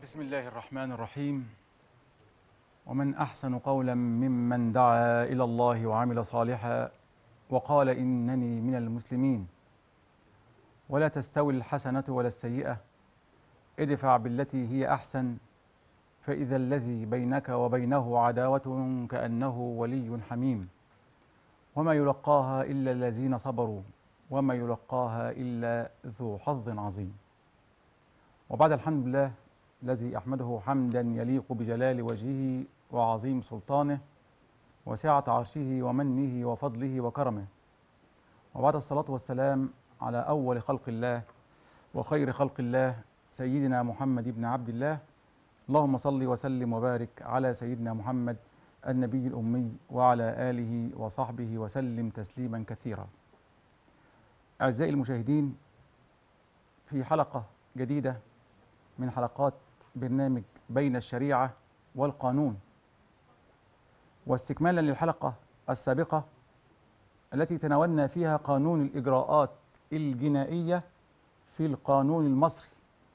بسم الله الرحمن الرحيم ومن احسن قولا ممن دعا الى الله وعمل صالحا وقال انني من المسلمين ولا تستوي الحسنه ولا السيئه ادفع بالتي هي احسن فاذا الذي بينك وبينه عداوه كانه ولي حميم وما يلقاها الا الذين صبروا وما يلقاها الا ذو حظ عظيم وبعد الحمد لله الذي احمده حمدا يليق بجلال وجهه وعظيم سلطانه وسعه عرشه ومنه وفضله وكرمه وبعد الصلاه والسلام على اول خلق الله وخير خلق الله سيدنا محمد بن عبد الله اللهم صل وسلم وبارك على سيدنا محمد النبي الامي وعلى اله وصحبه وسلم تسليما كثيرا اعزائي المشاهدين في حلقه جديده من حلقات برنامج بين الشريعه والقانون واستكمالا للحلقه السابقه التي تناولنا فيها قانون الاجراءات الجنائيه في القانون المصري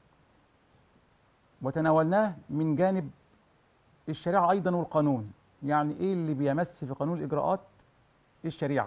وتناولناه من جانب الشريعه ايضا والقانون يعني ايه اللي بيمس في قانون الاجراءات الشريعه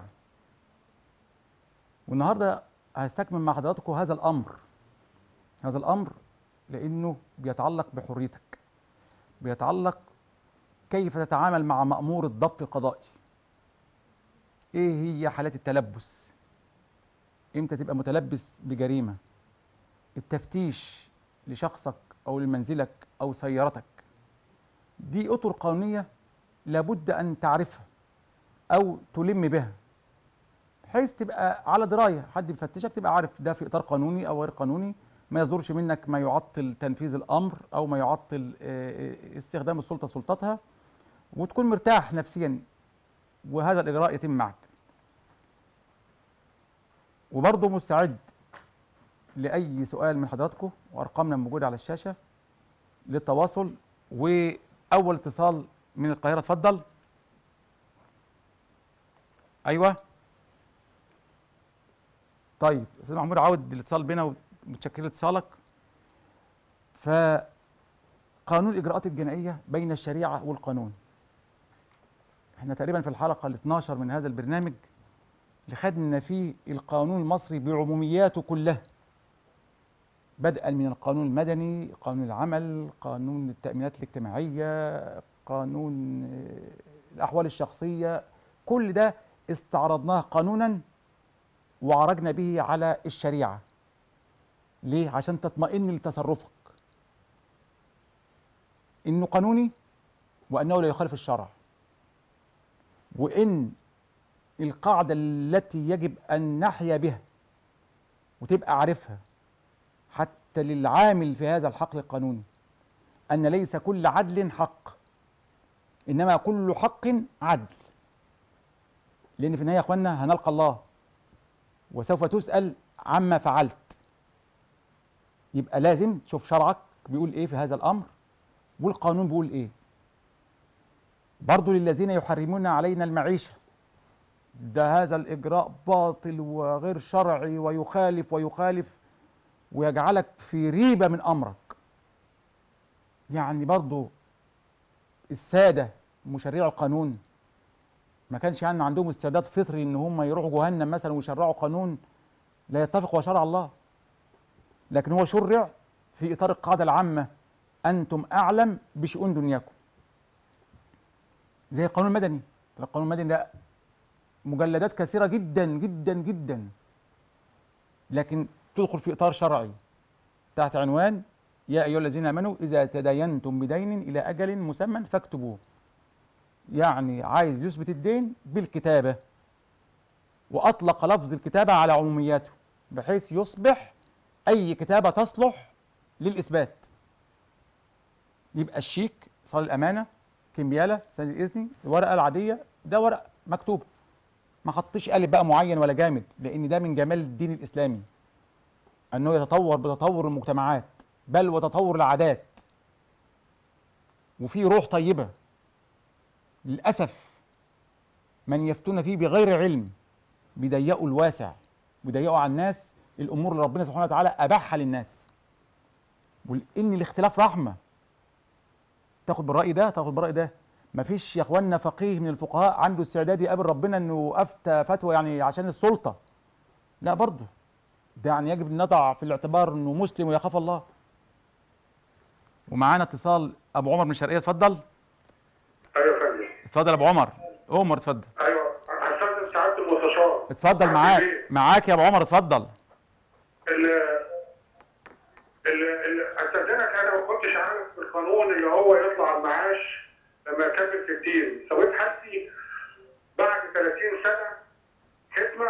والنهارده هستكمل مع حضراتكم هذا الامر هذا الامر لانه بيتعلق بحريتك بيتعلق كيف تتعامل مع مامور الضبط القضائي ايه هي حالات التلبس امتى تبقى متلبس بجريمه التفتيش لشخصك او لمنزلك او سيارتك دي اطر قانونيه لابد ان تعرفها او تلم بها بحيث تبقى على درايه حد بيفتشك تبقى عارف ده في اطار قانوني او غير قانوني ما يصدرش منك ما يعطل تنفيذ الامر او ما يعطل استخدام السلطه سلطتها وتكون مرتاح نفسيا وهذا الاجراء يتم معك وبرضه مستعد لاي سؤال من حضراتكم وارقامنا موجوده على الشاشه للتواصل واول اتصال من القاهره اتفضل ايوه طيب استاذ محمود عاود الاتصال بينا ومتشكر اتصالك فقانون الاجراءات الجنائيه بين الشريعه والقانون احنا تقريبا في الحلقه ال 12 من هذا البرنامج اللي خدنا فيه القانون المصري بعمومياته كلها بدءا من القانون المدني قانون العمل قانون التأمينات الاجتماعية قانون الأحوال الشخصية كل ده استعرضناه قانونا وعرجنا به على الشريعة ليه؟ عشان تطمئن لتصرفك إنه قانوني وأنه لا يخالف الشرع وإن القاعدة التي يجب أن نحيا بها وتبقى عارفها حتى للعامل في هذا الحقل القانوني أن ليس كل عدل حق إنما كل حق عدل لأن في النهاية يا أخوانا هنلقى الله وسوف تسأل عما فعلت يبقى لازم تشوف شرعك بيقول إيه في هذا الأمر والقانون بيقول إيه برضو للذين يحرمون علينا المعيشة ده هذا الإجراء باطل وغير شرعي ويخالف ويخالف ويجعلك في ريبة من أمرك يعني برضو السادة مشرعي القانون ما كانش يعني عندهم استعداد فطري ان هم يروحوا جهنم مثلا ويشرعوا قانون لا يتفق مع شرع الله لكن هو شرع في اطار القاعده العامه انتم اعلم بشؤون دنياكم زي القانون المدني القانون المدني ده مجلدات كثيره جدا جدا جدا لكن تدخل في اطار شرعي تحت عنوان يا ايها الذين امنوا اذا تداينتم بدين الى اجل مسمى فاكتبوه يعني عايز يثبت الدين بالكتابه واطلق لفظ الكتابه على عمومياته بحيث يصبح اي كتابه تصلح للاثبات يبقى الشيك صال الامانه كمبياله سند الاذني الورقه العاديه ده ورق مكتوب ما حطش قالب بقى معين ولا جامد لان ده من جمال الدين الاسلامي انه يتطور بتطور المجتمعات بل وتطور العادات وفي روح طيبه للاسف من يفتون فيه بغير علم بيضيقوا الواسع بيضيقوا على الناس الامور اللي ربنا سبحانه وتعالى اباحها للناس ولان الاختلاف رحمه تاخد بالراي ده تاخد بالراي ده مفيش يا اخوانا فقيه من الفقهاء عنده استعداد يقابل ربنا انه افتى فتوى يعني عشان السلطه لا برضه ده يعني يجب ان نضع في الاعتبار انه مسلم ويخاف الله ومعانا اتصال ابو عمر من الشرقيه اتفضل ايوه يا فندم اتفضل يا ابو عمر عمر اتفضل ايوه حسن سعاده المستشار اتفضل معاك معاك يا ابو عمر اتفضل ال ال ال استاذنك انا ما كنتش عارف القانون اللي هو يطلع المعاش لما يكمل 60 سويت حالتي بعد 30 سنه خدمه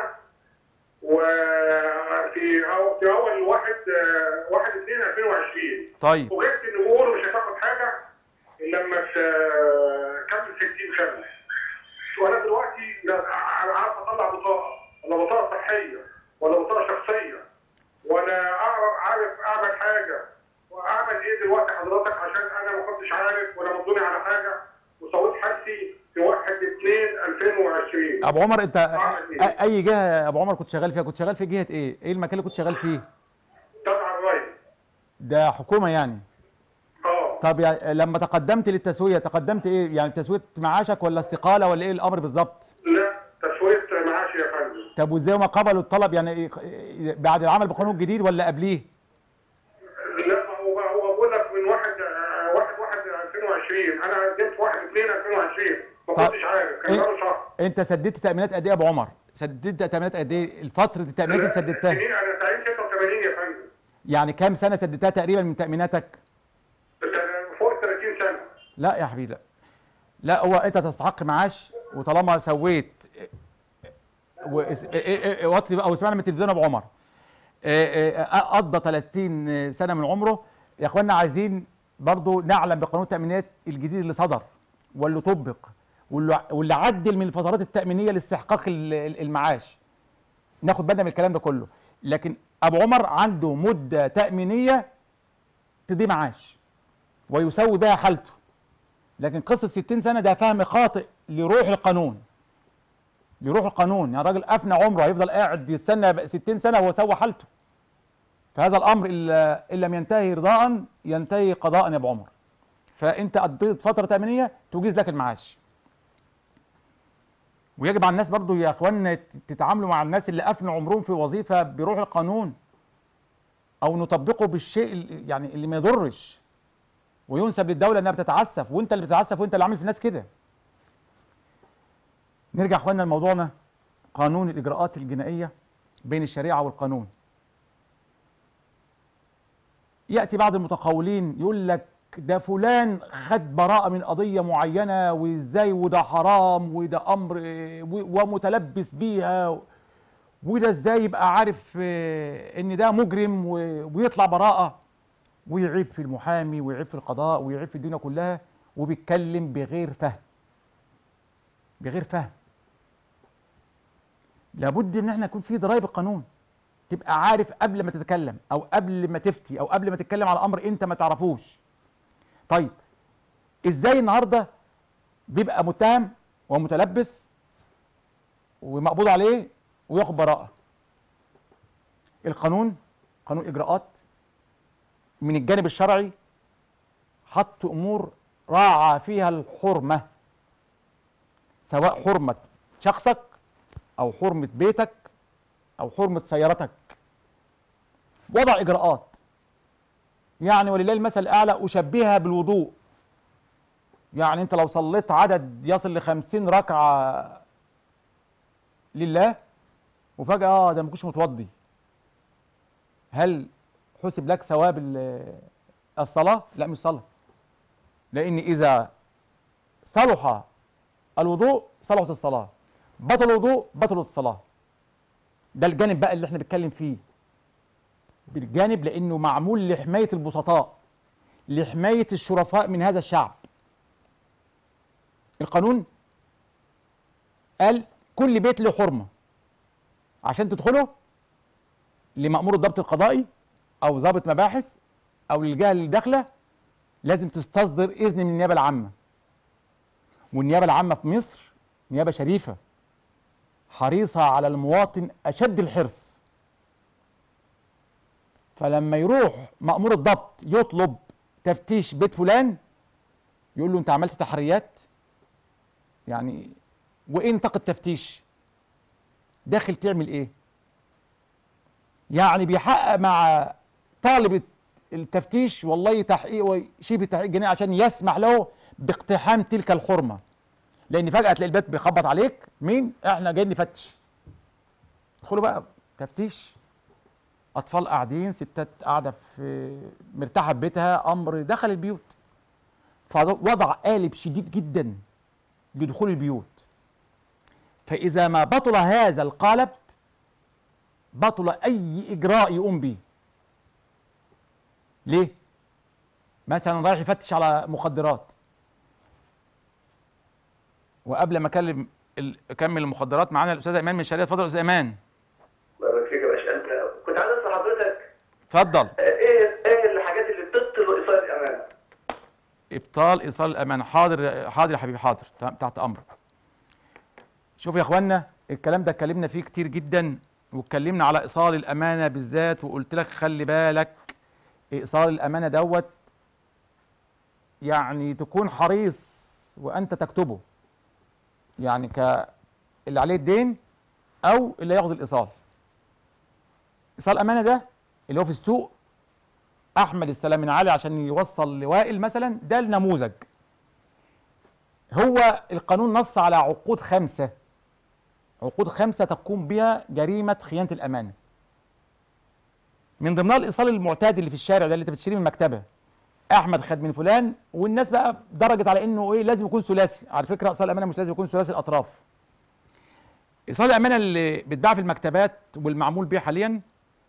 وفي أو في اول 1 1 2 2020 طيب وجبت ان بيقولوا مش هتاخد حاجه الا لما تكمل 60 سنه وانا دلوقتي لا عارف اطلع بطاقه ولا بطاقه صحيه ولا بطاقه شخصيه ولا اعرف عارف اعمل حاجه واعمل ايه دلوقتي حضرتك عشان انا ما كنتش عارف ولا مضوني على حاجه وسويت حالتي في 1 2 2020 ابو عمر انت أعمل أ- إيه؟ اي جهه يا ابو عمر كنت شغال فيها كنت شغال في جهه ايه ايه المكان اللي كنت شغال فيه تبع الري ده حكومه يعني اه طب يعني لما تقدمت للتسويه تقدمت ايه يعني تسويه معاشك ولا استقاله ولا ايه الامر بالظبط لا تسويه معاشي يا فندم طب وازاي ما قبلوا الطلب يعني إيه إيه بعد العمل بقانون الجديد ولا قبليه لا هو هو بقول لك من 1 1 1 2020 انا قدمت 1 2 2020 ما طب كنتش عارف كان إيه؟ بقاله شهر انت سددت تامينات قد ايه يا ابو عمر سددت تامينات قد ايه فتره التامينات اللي سددتها سنين انا تعيين 86 يا فندم يعني كام سنه سددتها تقريبا من تاميناتك فوق 30 سنه لا يا حبيبي لا لا هو انت تستحق معاش وطالما سويت وإس- إيه- إيه- إيه- وطي بقى واسمعنا من التلفزيون يا ابو عمر إيه- إيه، قضى 30 سنه من عمره يا اخوانا عايزين برضو نعلم بقانون التامينات الجديد اللي صدر واللي طبق واللي واللي عدل من الفترات التامينيه لاستحقاق ال- ال- المعاش ناخد بالنا من الكلام ده كله لكن ابو عمر عنده مده تامينيه تدي معاش ويسوي بها حالته لكن قصه 60 سنه ده فهم خاطئ لروح القانون لروح القانون يعني راجل افنى عمره هيفضل قاعد يستنى بقى 60 سنه وهو سوى حالته فهذا الامر الا ان لم ينتهي رضاء ينتهي قضاء يا ابو عمر فانت قضيت فتره تامينيه تجيز لك المعاش ويجب على الناس برضو يا اخوانا تتعاملوا مع الناس اللي افنوا عمرهم في وظيفه بروح القانون او نطبقه بالشيء ال- يعني اللي ما يضرش وينسب للدوله انها بتتعسف وانت اللي بتتعسف وانت اللي عامل في الناس كده نرجع اخوانا لموضوعنا قانون الاجراءات الجنائيه بين الشريعه والقانون ياتي بعض المتقولين يقول لك ده فلان خد براءة من قضية معينة وازاي وده حرام وده امر آه، و- ومتلبس بيها وده ازاي يبقى عارف آه، ان ده مجرم و- ويطلع براءة ويعيب في المحامي ويعيب في القضاء ويعيب في الدنيا كلها وبيتكلم بغير فهم بغير فهم لابد ان احنا يكون في ضرائب القانون تبقى عارف قبل ما تتكلم او قبل ما تفتي او قبل ما تتكلم على امر انت ما تعرفوش طيب ازاي النهارده بيبقى متهم ومتلبس ومقبوض عليه وياخد براءه القانون قانون اجراءات من الجانب الشرعي حط امور راعى فيها الحرمه سواء حرمه شخصك او حرمه بيتك او حرمه سيارتك وضع اجراءات يعني ولله المثل الاعلى اشبهها بالوضوء يعني انت لو صليت عدد يصل لخمسين ركعه لله وفجاه اه ده ما كنتش متوضي هل حسب لك ثواب ال- الصلاه لا مش صلاه لان اذا صلح الوضوء صلحت الصلاه بطل الوضوء بطلت الصلاه ده الجانب بقى اللي احنا بنتكلم فيه بالجانب لانه معمول لحمايه البسطاء لحمايه الشرفاء من هذا الشعب القانون قال كل بيت له حرمه عشان تدخله لمأمور الضبط القضائي او ضابط مباحث او للجهه اللي داخله لازم تستصدر اذن من النيابه العامه والنيابه العامه في مصر نيابه شريفه حريصه على المواطن اشد الحرص فلما يروح مأمور الضبط يطلب تفتيش بيت فلان يقول له انت عملت تحريات يعني وايه نطاق التفتيش داخل تعمل ايه يعني بيحقق مع طالب التفتيش والله تحقيق وشبه تحقيق جنائي عشان يسمح له باقتحام تلك الخرمه لان فجاه تلاقي البيت بيخبط عليك مين احنا جايين نفتش ادخلوا بقى تفتيش اطفال قاعدين ستات قاعده في مرتاحه في بيتها امر دخل البيوت فوضع قالب شديد جدا لدخول البيوت فاذا ما بطل هذا القالب بطل اي اجراء يقوم به ليه مثلا رايح يفتش على مخدرات وقبل ما اكلم ال- اكمل المخدرات معانا الاستاذ ايمان من الشرقيه اتفضل يا استاذ ايمان بارك فيك يا باشا انت كنت عايز اسال حضرتك اتفضل ايه ايه الحاجات اللي بتبطل ايصال الامانه؟ ابطال ايصال الامانه حاضر حاضر يا حبيبي حاضر تحت تحت امرك شوف يا اخوانا الكلام ده اتكلمنا فيه كتير جدا واتكلمنا على ايصال الامانه بالذات وقلت لك خلي بالك ايصال الامانه دوت يعني تكون حريص وانت تكتبه يعني ك اللي عليه الدين او اللي ياخد الايصال ايصال الامانه ده اللي هو في السوق احمد السلام من علي عشان يوصل لوائل مثلا ده النموذج هو القانون نص على عقود خمسه عقود خمسه تقوم بها جريمه خيانه الامانه من ضمنها الايصال المعتاد اللي في الشارع ده اللي انت بتشتريه من المكتبه احمد خد من فلان والناس بقى درجت على انه ايه لازم يكون ثلاثي على فكره ايصال الامانه مش لازم يكون ثلاثي الاطراف ايصال الامانه اللي بيتباع في المكتبات والمعمول بيه حاليا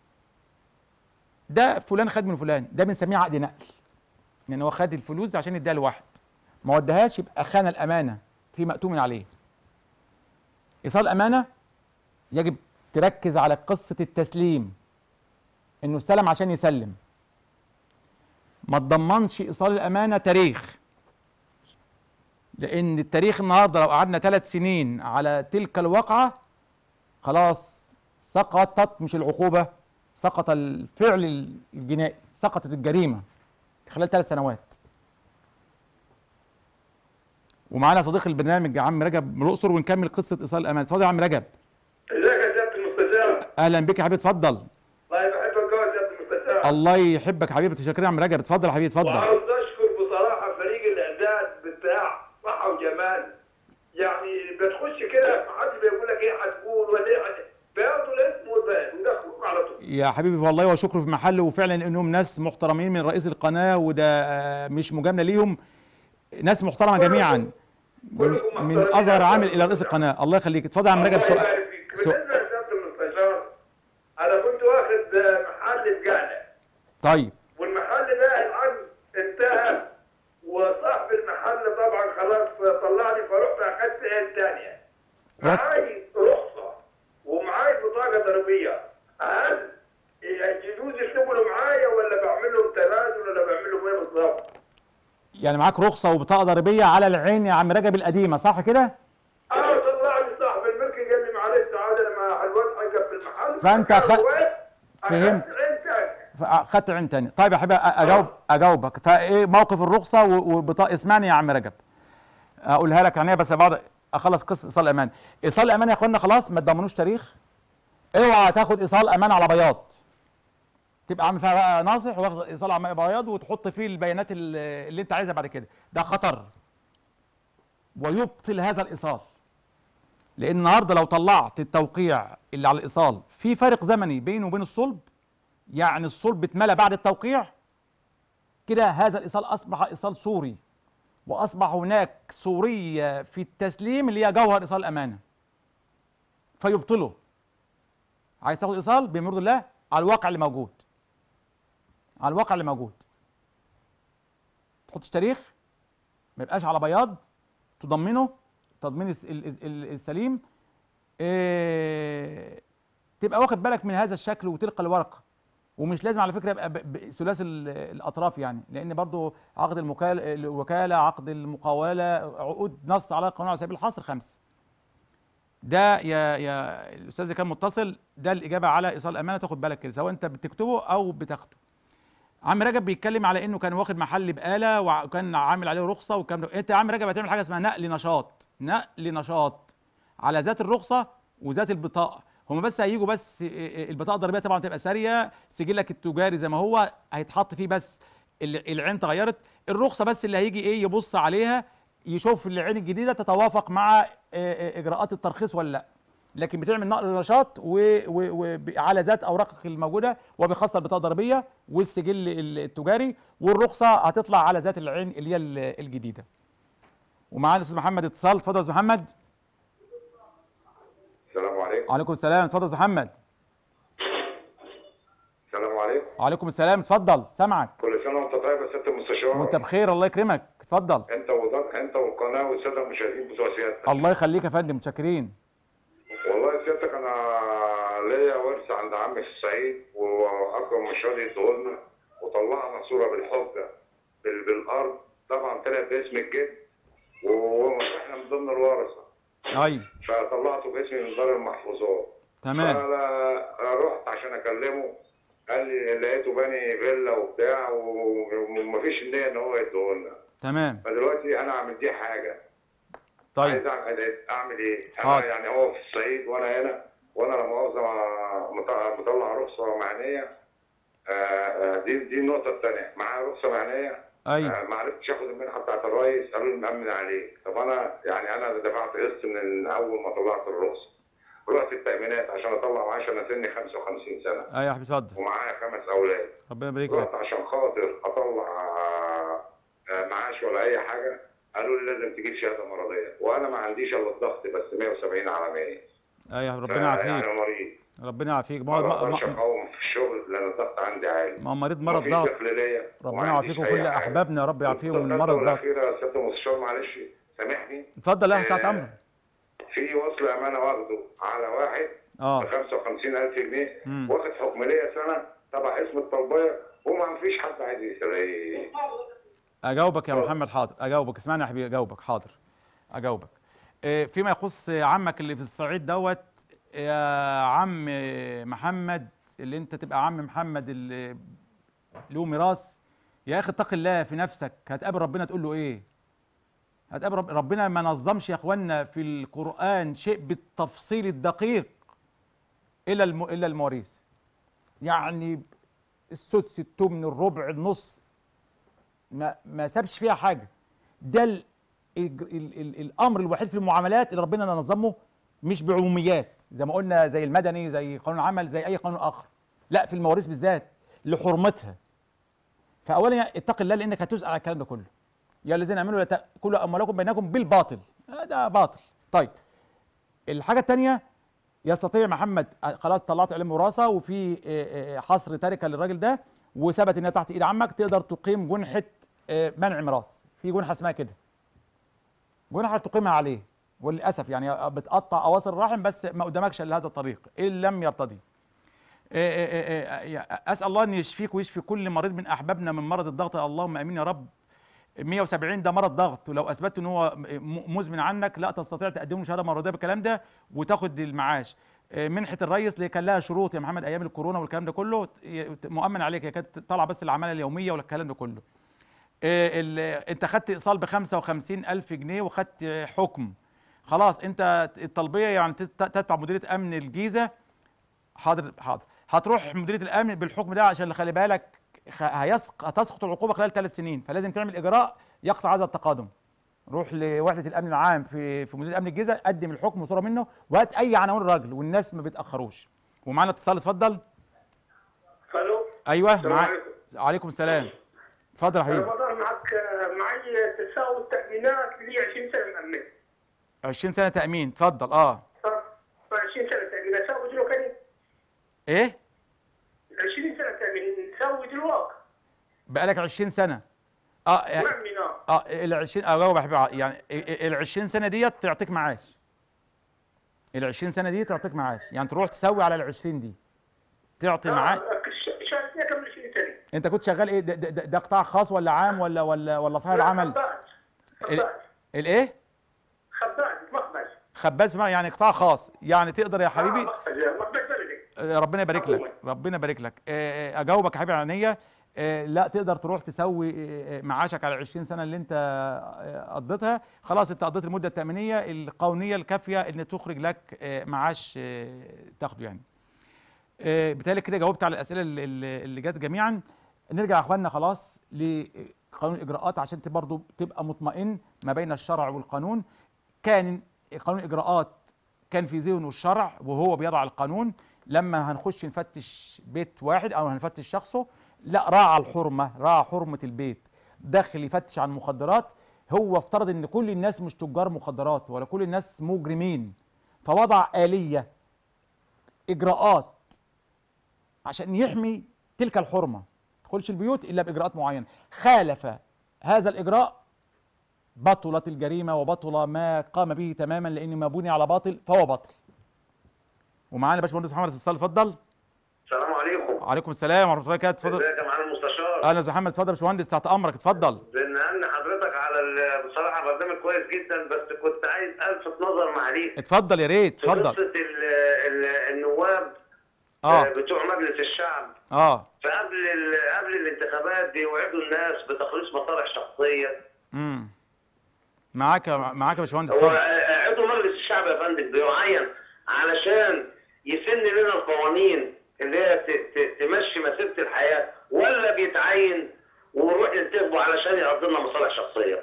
ده فلان خد من فلان ده بنسميه عقد نقل يعني هو خد الفلوس عشان يديها لواحد ما ودهاش يبقى خان الامانه في مأتوم عليه ايصال الامانه يجب تركز على قصه التسليم انه استلم عشان يسلم ما تضمنش ايصال الامانه تاريخ لان التاريخ النهارده لو قعدنا ثلاث سنين على تلك الواقعه خلاص سقطت مش العقوبه سقط الفعل الجنائي سقطت الجريمه خلال ثلاث سنوات ومعانا صديق البرنامج عم رجب من الاقصر ونكمل قصه ايصال الامانه اتفضل يا عم رجب ازيك يا سياده المستشار؟ اهلا بك يا حبيبي اتفضل والله بحبك قوي يا سياده المستشار الله يحبك حبيبي تشكرين يا عم رجب اتفضل يا حبيبي اتفضل وعاوز اشكر بصراحه فريق الاعداد بتاع صحه وجمال يعني بتخش كده ما حد بيقول لك ايه هتقول ولا ايه هت- بياخدوا الاسم والباقي ويدخلوك على طول يا حبيبي والله وشكر في محله وفعلا انهم ناس محترمين من رئيس القناه وده آه، مش مجامله ليهم ناس محترمه جميعا من, كلكم من محترمين اصغر يا عامل أستاذ الى رئيس القناه الله يخليك اتفضل يا عم رجب الله سؤال يبارك فيك. سؤال بالنسبه لسياده المستشار انا كنت واخد محل في جاله طيب والمحل ده الان انتهى وصاحب المحل طبعا خلاص طلعني فرحت اخدت عين ثانيه رحت- معاي رخصه ومعاي بطاقه ضريبيه هل يجوز يشتغلوا معايا ولا بعمل لهم تنازل ولا بعمل لهم ايه بالظبط؟ يعني معاك رخصه وبطاقه ضريبيه على العين يا عم رجب القديمه صح كده اه طلعني صاحب الملك قال لي معلش تعالى لما الواد حقك في المحل فأنت أخ- أخدت فهمت. عين ثانيه فاخدت عين تاني طيب يا حبيبي أ- اجاوب اجاوبك فايه موقف الرخصه و- وبطاقه اسمعني يا عم رجب اقولها لك يعني بس بعد اخلص قصه ايصال الامان ايصال الامان يا اخوانا خلاص ما تضمنوش تاريخ اوعى تاخد ايصال امان على بياض تبقى عامل فيها بقى ناصح واخد ايصال على بياض وتحط فيه البيانات ال- اللي انت عايزها بعد كده ده خطر ويبطل هذا الايصال لان النهارده لو طلعت التوقيع اللي على الايصال في فارق زمني بينه وبين الصلب يعني الصلب اتملى بعد التوقيع كده هذا الايصال اصبح ايصال صوري واصبح هناك صوريه في التسليم اللي هي جوهر ايصال الامانه فيبطله عايز تاخد ايصال بمرض الله على الواقع اللي موجود على الواقع اللي موجود تحطش تاريخ ما يبقاش على بياض تضمنه تضمين الس- ال- ال- ال- السليم إيه تبقى واخد بالك من هذا الشكل وتلقى الورقه ومش لازم على فكره يبقى ب- ب- ثلاثي ال- الاطراف يعني لان برضو عقد المكال الوكاله عقد المقاوله عقود نص على قانون على سبيل الحصر خمس ده يا يا الاستاذ اللي كان متصل ده الاجابه على ايصال الامانه تاخد بالك كده سواء انت بتكتبه او بتاخده عم رجب بيتكلم على انه كان واخد محل بقاله وكان عامل عليه رخصه والكلام ده انت يا عم رجب هتعمل حاجه اسمها نقل نشاط نقل نشاط على ذات الرخصه وذات البطاقه هما بس هيجوا بس البطاقه الضريبيه طبعا تبقى ساريه سجلك التجاري زي ما هو هيتحط فيه بس ال- العين اتغيرت الرخصه بس اللي هيجي ايه يبص عليها يشوف العين الجديده تتوافق مع آه، آه، اجراءات الترخيص ولا لا لكن بتعمل نقل نشاط وعلى ذات اوراقك الموجوده وبخاصه البطاقه الضريبيه والسجل ال- التجاري والرخصه هتطلع على ذات العين اللي هي ال- الجديده ومعانا الاستاذ محمد اتصال اتفضل يا استاذ محمد السلام عليكم وعليكم السلام اتفضل يا استاذ محمد السلام عليكم وعليكم السلام اتفضل سامعك كل سنه وانت طيب يا سياده المستشار وانت بخير الله يكرمك اتفضل انت وض- انت والقناه والساده المشاهدين بتوع سيادتك الله يخليك يا فندم متشكرين والله يا سيادتك انا ليا ورث عند عمي في الصعيد واكرم مش راضي يديهولنا وطلعنا صوره بالحجه بال- بالارض طبعا طلعت باسم الجد واحنا من ضمن الورثه ايوه فطلعته باسمي من دار المحفوظات تمام فانا رحت عشان اكلمه قال لي لقيته باني فيلا وبتاع ومفيش النيه ان هو يديهولنا تمام فدلوقتي انا اعمل دي حاجه طيب عايز اعمل اعمل ايه؟ حاضر. انا يعني هو في الصعيد وانا هنا وانا لا مؤاخذه مط- مطلع رخصه معنيه آه، آه، دي دي النقطه الثانيه معايا رخصه معنيه ايوه آه، ما عرفتش اخد المنحه بتاعت الرئيس قالوا لي مأمن عليك طب انا يعني انا دفعت قسط من اول ما طلعت الرخصه رحت التأمينات عشان اطلع معاش انا سني 55 سنه ايوه يا حبيبي اتفضل ومعايا خمس اولاد ربنا يبارك لك رحت عشان خاطر اطلع آه، معاش ولا اي حاجه قالوا لي لازم تجيب شهاده مرضيه وانا ما عنديش الا الضغط بس 170 على 100 ايوه ربنا يعافيك يعني مريض ربنا يعافيك ما ما هو ما- بقدرش ما- اقاوم في الشغل لان الضغط عندي عالي ما هو مريض مرض مفيش ضغط دخل ليا ربنا وما عنديش يعافيكم أي كل حاجة. احبابنا يا رب يعافيهم من الخطوة مرض الضغط الاخيره يا سياده المستشار معلش سامحني اتفضل لا تحت آه، امرك في وصل امانه واخده على واحد اه ب 55000 جنيه مم. واخد حكم ليا سنه تبع اسم الطلبيه وما فيش حد عايز يسري اجاوبك يا محمد حاضر اجاوبك اسمعني يا حبيبي اجاوبك حاضر اجاوبك آه، فيما يخص عمك اللي في الصعيد دوت يا عم محمد اللي انت تبقى عم محمد اللي له ميراث يا اخي اتق الله في نفسك هتقابل ربنا تقول له ايه هتقابل رب ربنا ما نظمش يا اخوانا في القران شيء بالتفصيل الدقيق الا الم... الا المواريث يعني السدس التمن الربع النص ما ما سابش فيها حاجه ده ال ال ال ال الامر الوحيد في المعاملات اللي ربنا نظمه مش بعموميات زي ما قلنا زي المدني زي قانون العمل زي اي قانون اخر لا في المواريث بالذات لحرمتها فاولا اتق الله لانك هتسال على الكلام ده كله يا الذين امنوا لا تاكلوا اموالكم بينكم بالباطل هذا باطل طيب الحاجه الثانيه يستطيع محمد آه، خلاص طلعت علم وراثه وفي آه، آه، حصر تركه للراجل ده وثبت انها تحت ايد عمك تقدر تقيم جنحه آه، منع ميراث في جنحه اسمها كده جنحه تقيمها عليه وللاسف يعني بتقطع اواصر الرحم بس ما قدامكش الا هذا الطريق ان لم يرتضي آه، آه، آه، آه، اسال الله ان يشفيك ويشفي كل مريض من احبابنا من مرض الضغط اللهم امين يا رب 170 ده مرض ضغط ولو اثبتت ان هو م- مزمن عنك لا تستطيع تقدم له شهاده مرضيه بالكلام ده وتاخد المعاش آه، منحه الريس اللي كان لها شروط يا محمد ايام الكورونا والكلام ده كله ت- مؤمن عليك هي كانت طالعه بس العماله اليوميه ولا الكلام ده كله آه، ال- انت خدت ايصال ب 55 الف جنيه وخدت آه، حكم خلاص انت الطلبيه يعني تت- تتبع مديريه امن الجيزه حاضر حاضر هتروح مديريه الامن بالحكم ده عشان خلي بالك خ- هيسق هتسقط العقوبه خلال ثلاث سنين فلازم تعمل اجراء يقطع هذا التقادم روح لوحده الامن العام في في مديريه امن الجيزه قدم الحكم وصوره منه وهات اي عناوين الراجل والناس ما بيتاخروش ومعانا اتصال اتفضل الو ايوه السلام مع... عليكم. عليكم السلام اتفضل يا حبيبي رمضان معك معي تساوي التأمينات لي 20 سنة مأمن 20 سنه تامين اتفضل اه صار 20 سنة تأمين أسوي دلوقتي ايه 20 سنة تأمين نسوي دلوقتي بقالك 20 سنه اه يعني- مأمن اه اه ال 20 اجاوب يا حبيبي يعني ال 20 سنه ديت تعطيك معاش ال 20 سنه دي تعطيك معاش يعني تروح تسوي على ال 20 دي تعطي معاش شهر اثنين كم 20 سنة انت كنت شغال ايه ده, ده, ده قطاع خاص ولا عام ولا ولا ولا صاحب عمل خباز ال- خباز الايه خباز مخبز خباز ما يعني قطاع خاص يعني تقدر يا حبيبي آه، مخبز مخبز بلدي آه، ربنا يبارك لك حكومة. ربنا يبارك لك آه، آه، اجاوبك يا حبيبي على نيه آه، لا تقدر تروح تسوي آه، معاشك على 20 سنه اللي انت آه، قضيتها خلاص انت قضيت المده التامينيه القانونيه الكافيه ان تخرج لك آه، معاش آه، تاخده يعني آه، بالتالي كده جاوبت على الاسئله اللي- اللي اللي جت جميعا نرجع يا اخواننا خلاص لقانون الاجراءات عشان ت- برضو تبقى مطمئن ما بين الشرع والقانون كان قانون الاجراءات كان في ذهنه الشرع وهو بيضع القانون لما هنخش نفتش بيت واحد او هنفتش شخصه لا راعى الحرمه راعى حرمه البيت داخل يفتش عن مخدرات هو افترض ان كل الناس مش تجار مخدرات ولا كل الناس مجرمين فوضع آلية إجراءات عشان يحمي تلك الحرمة تدخلش البيوت إلا بإجراءات معينة خالف هذا الإجراء بطلت الجريمة وبطل ما قام به تماما لأن ما بني على باطل فهو باطل ومعانا باشمهندس محمد اتصال اتفضل السلام عليكم وعليكم السلام ورحمة الله وبركاته اتفضل ازيك يا معالي المستشار اهلا يا أستاذ محمد اتفضل يا باشمهندس تحت امرك اتفضل بنهني حضرتك على ال- بصراحه برنامج كويس جدا بس كنت عايز الفت نظر معاليك اتفضل يا ريت في اتفضل قصه ال- ال- النواب اه آه، بتوع مجلس الشعب اه فقبل ال- قبل الانتخابات بيوعدوا الناس بتخليص مصالح شخصيه امم معاك معاك يا باشمهندس هو اتفضل آه، عضو مجلس الشعب يا فندم بيعين علشان يسن لنا القوانين اللي هي ت- ت- تمشي مسيره الحياه ولا بيتعين ونروح ننتخبه علشان يقضي لنا مصالح شخصيه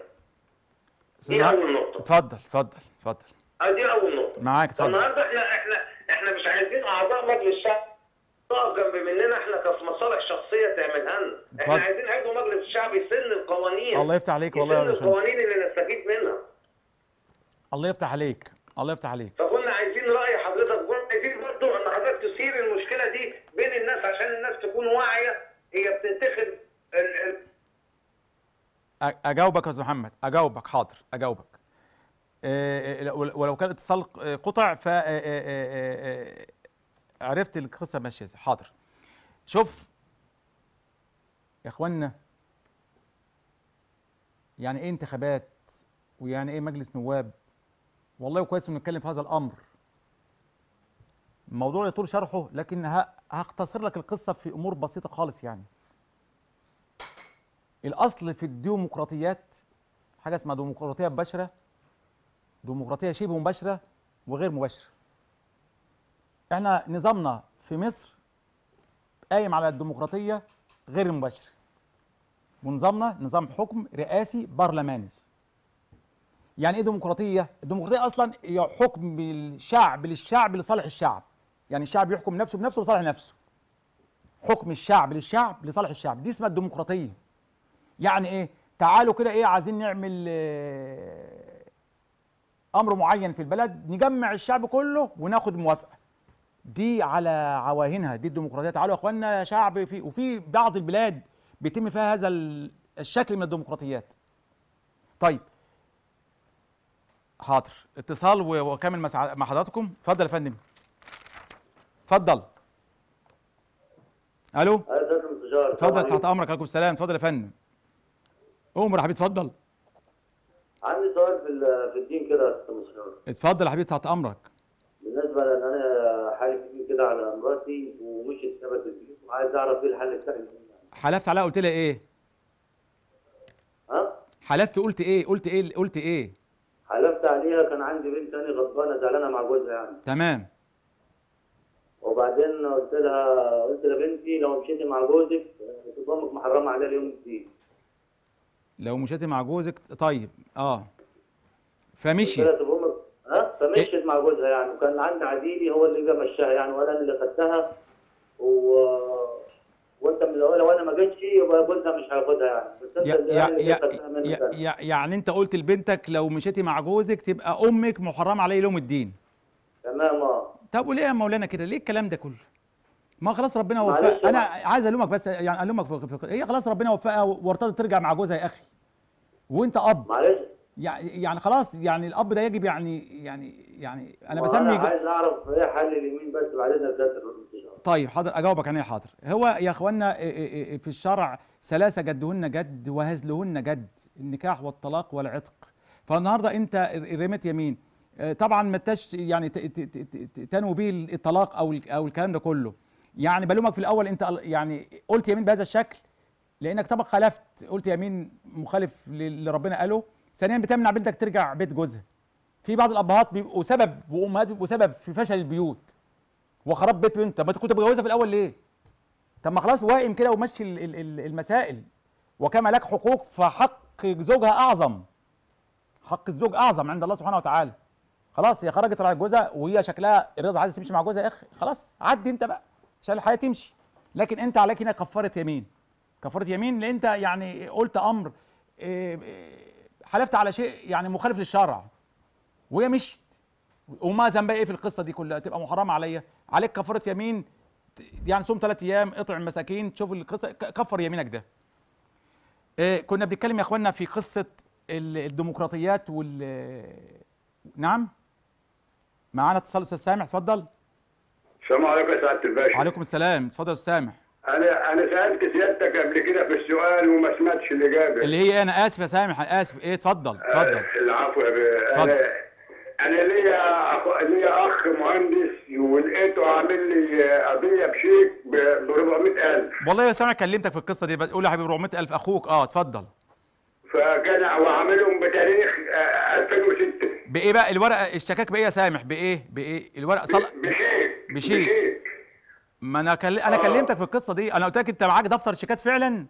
دي اول نقطه اتفضل اتفضل اتفضل اه دي اول نقطه معاك اتفضل النهارده احنا احنا احنا مش عايزين اعضاء مجلس الشعب تقف جنب مننا احنا كمصالح شخصيه تعملها لنا احنا اتفضل. عايزين عضو مجلس الشعب يسن القوانين الله يفتح عليك والله يا يسن باشمهندس القوانين اللي نستفيد منها الله يفتح عليك الله يفتح عليك فكنا عايزين راي حضرتك كنا عايزين برضه ان حضرتك تثير المشكله دي بين الناس عشان الناس تكون واعيه هي بتنتخب ال- ال- أ- اجاوبك يا استاذ محمد اجاوبك حاضر اجاوبك آه، آه، ولو كان الاتصال ق- قطع ف آه، آه، آه، آه، عرفت القصه ماشيه ازاي حاضر شوف يا اخوانا يعني ايه انتخابات ويعني ايه مجلس نواب والله كويس انه نتكلم في هذا الامر الموضوع يطول شرحه لكن ه- هختصر لك القصه في امور بسيطه خالص يعني الاصل في الديمقراطيات حاجه اسمها ديمقراطيه مباشره ديمقراطيه شبه مباشره وغير مباشره احنا نظامنا في مصر قايم على الديمقراطيه غير المباشره ونظامنا نظام حكم رئاسي برلماني يعني ايه ديمقراطيه الديمقراطيه اصلا هي حكم الشعب للشعب لصالح الشعب يعني الشعب يحكم نفسه بنفسه لصالح نفسه حكم الشعب للشعب لصالح الشعب دي اسمها الديمقراطيه يعني ايه تعالوا كده ايه عايزين نعمل آه، امر معين في البلد نجمع الشعب كله وناخد موافقه دي على عواهنها دي الديمقراطيه تعالوا يا اخوانا شعب في وفي بعض البلاد بيتم فيها هذا ال- الشكل من الديمقراطيات طيب حاضر اتصال و- واكمل مسع- مع حضراتكم اتفضل يا فندم اتفضل الو ازيك يا مستشار اتفضل تحت امرك عليكم السلام اتفضل يا فندم عمر يا حبيبي اتفضل عندي سؤال في ال- في الدين كده يا استاذ مستشار اتفضل يا حبيبي تحت امرك بالنسبه لان انا حالف فيه كده على مراتي ومشيت سبت الفلوس وعايز اعرف ايه الحل بتاعي حلفت عليها قلت لها ايه ها حلفت قلت ايه قلت ايه قلت ايه حلفت عليها كان عندي بنت تاني غضبانه زعلانه مع جوزها يعني تمام وبعدين قلت لها قلت لبنتي لو مشيتي مع جوزك تبقى امك محرمه عليها اليوم الدين لو مشيتي مع جوزك طيب اه قلت فمشي لها تبقى امك ها فمشيت مع جوزها يعني وكان عندي عديلي هو اللي جه مشاها يعني وانا اللي خدتها و... وانت من الاول لو انا ما جيتش يبقى جوزها مش هياخدها يعني بس انت يا اللي يا اللي يا خدتها منك يا أنا. يا يعني انت قلت لبنتك لو مشيتي مع جوزك تبقى امك محرمه عليه يوم الدين تمام اه طب وليه يا مولانا كده ليه الكلام ده كله ما خلاص ربنا معلش وفقها انا بقى. عايز الومك بس يعني الومك في في- هي خلاص ربنا وفقها وارتضت ترجع مع جوزها يا اخي وانت اب معلش يع- يعني خلاص يعني الاب ده يجب يعني يعني يعني انا ما بسمي انا ج- عايز اعرف ايه حل اليمين بس بعدين ارجع طيب حاضر اجاوبك انا حاضر هو يا اخوانا إيه إيه إيه في الشرع ثلاثه جدهن جد وهزلهن جد النكاح والطلاق والعتق فالنهارده انت رميت يمين آه، طبعا ما انتش يعني ت- ت- ت- ت- تنوي به الطلاق او ال- او الكلام ده كله يعني بلومك في الاول انت ال- يعني قلت يمين بهذا الشكل لانك طبعا خالفت قلت يمين مخالف ل- اللي ربنا قاله ثانيا بتمنع بنتك ترجع بيت جوزها في بعض الابهات بيبقوا سبب وامهات بيبقوا سبب في فشل البيوت وخراب بيت بنت طب ما انت كنت متجوزها في الاول ليه طب ما خلاص واقم كده ومشي ال- ال- ال- المسائل وكما لك حقوق فحق زوجها اعظم حق الزوج اعظم عند الله سبحانه وتعالى خلاص هي خرجت على جوزها وهي شكلها الرضا عايزه تمشي مع جوزها يا اخي خلاص عدي انت بقى عشان الحياه تمشي لكن انت عليك هنا كفاره يمين كفاره يمين لان انت يعني قلت امر إيه، إيه، حلفت على شيء يعني مخالف للشرع وهي مشت وما ذنبها ايه في القصه دي كلها تبقى محرمه عليا عليك كفاره يمين ت- يعني صوم ثلاث ايام اطعم مساكين تشوف القصه ك- كفر يمينك ده إيه كنا بنتكلم يا اخوانا في قصه ال- الديمقراطيات وال نعم معانا اتصال استاذ سامح اتفضل السلام عليكم يا سعاده الباشا وعليكم السلام اتفضل يا استاذ سامح انا انا سالت سيادتك قبل كده في السؤال وما سمعتش الاجابه اللي هي إيه؟ انا اسف يا سامح اسف ايه اتفضل اتفضل آه، العفو يا بيه اتفضل. انا انا ليا أخ... ليا اخ مهندس ولقيته عامل لي قضيه بشيك ب 400000 والله يا سامح كلمتك في القصه دي بتقول يا حبيبي 400000 اخوك اه اتفضل فكان وعاملهم بتاريخ آه، 2006 بايه بقى الورقه الشكاك بايه يا سامح بايه بايه الورقه صل... بشيك بشيك. ما انا كل... انا آه. كلمتك في القصه دي انا قلت لك انت معاك دفتر شيكات فعلا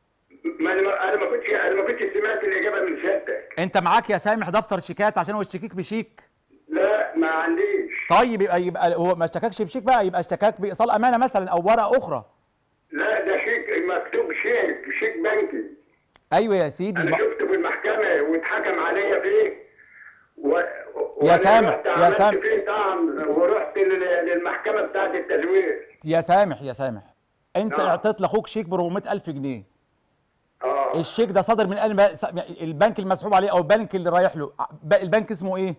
ما انا ما- انا ما كنتش انا ما كنتش سمعت الاجابه من سيادتك انت معاك يا سامح دفتر شيكات عشان هو اشتكيك بشيك لا ما عنديش طيب يبقى يبقى هو ما اشتكاكش بشيك بقى يبقى اشتكاك بايصال امانه مثلا او ورقه اخرى لا ده شيك مكتوب شيك شيك بنكي ايوه يا سيدي انا ما- شفته في المحكمه واتحكم عليا فيه و... يا وأنا سامح، رحت يا عملت سامح. فيه طعن ورحت لل- للمحكمه بتاعت التزوير يا سامح يا سامح انت نعم. اعطيت لاخوك شيك ب 400000 جنيه اه الشيك ده صادر من الب- البنك المسحوب عليه او البنك اللي رايح له ب- البنك اسمه ايه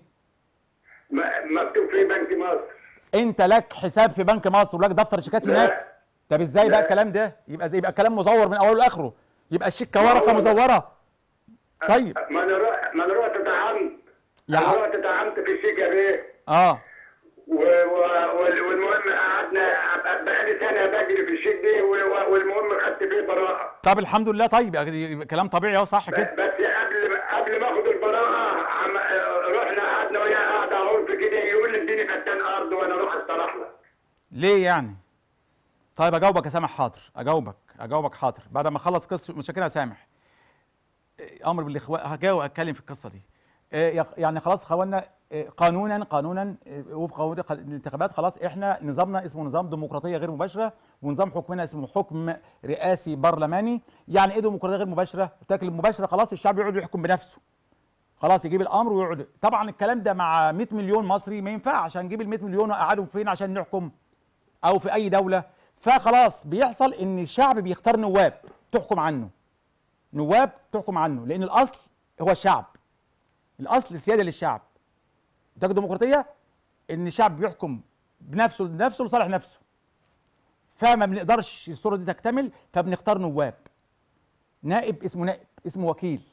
م- مكتوب فيه بنك مصر انت لك حساب في بنك مصر ولك دفتر شيكات لا. هناك طب ازاي بقى لا. الكلام ده يبقى زي يبقى الكلام مزور من اوله لاخره يبقى الشيك ورقه مزوره طيب ما انا رحت ما انا رحت اتعمت يا انا ع- رحت اتعمت في الشيك يا بيه اه و... و... وال- والمهم قعدنا بقالي سنه بجري في الشيك دي و- والمهم خدت فيه براءه طب الحمد لله طيب يبقى كلام طبيعي اهو صح كده بس قبل قبل ما اخد البراءه عم... رحنا قعدنا وياه قعده عرف كده يقول لي اديني فدان ارض وانا اروح استراح لك ليه يعني طيب اجاوبك يا سامح حاضر اجاوبك اجاوبك حاضر بعد ما اخلص قصه مشاكلها سامح إيه، امر بالاخوان هجاوب اتكلم في القصه دي إيه، يق- يعني خلاص اخوانا إيه، قانونا قانونا إيه، وفق قانون الق- الانتخابات خلاص احنا نظامنا اسمه نظام ديمقراطيه غير مباشره ونظام حكمنا اسمه حكم رئاسي برلماني يعني ايه ديمقراطيه غير مباشره؟ قلت لك المباشره خلاص الشعب يقعد يحكم بنفسه خلاص يجيب الامر ويقعد طبعا الكلام ده مع 100 مليون مصري ما ينفعش عشان نجيب ال 100 مليون وقعدهم فين عشان نحكم او في اي دوله فخلاص بيحصل ان الشعب بيختار نواب تحكم عنه نواب تحكم عنه لان الاصل هو الشعب الاصل السياده للشعب تجد ديمقراطيه ان الشعب بيحكم بنفسه لنفسه لصالح نفسه فما بنقدرش الصوره دي تكتمل فبنختار نواب نائب اسمه نائب اسمه وكيل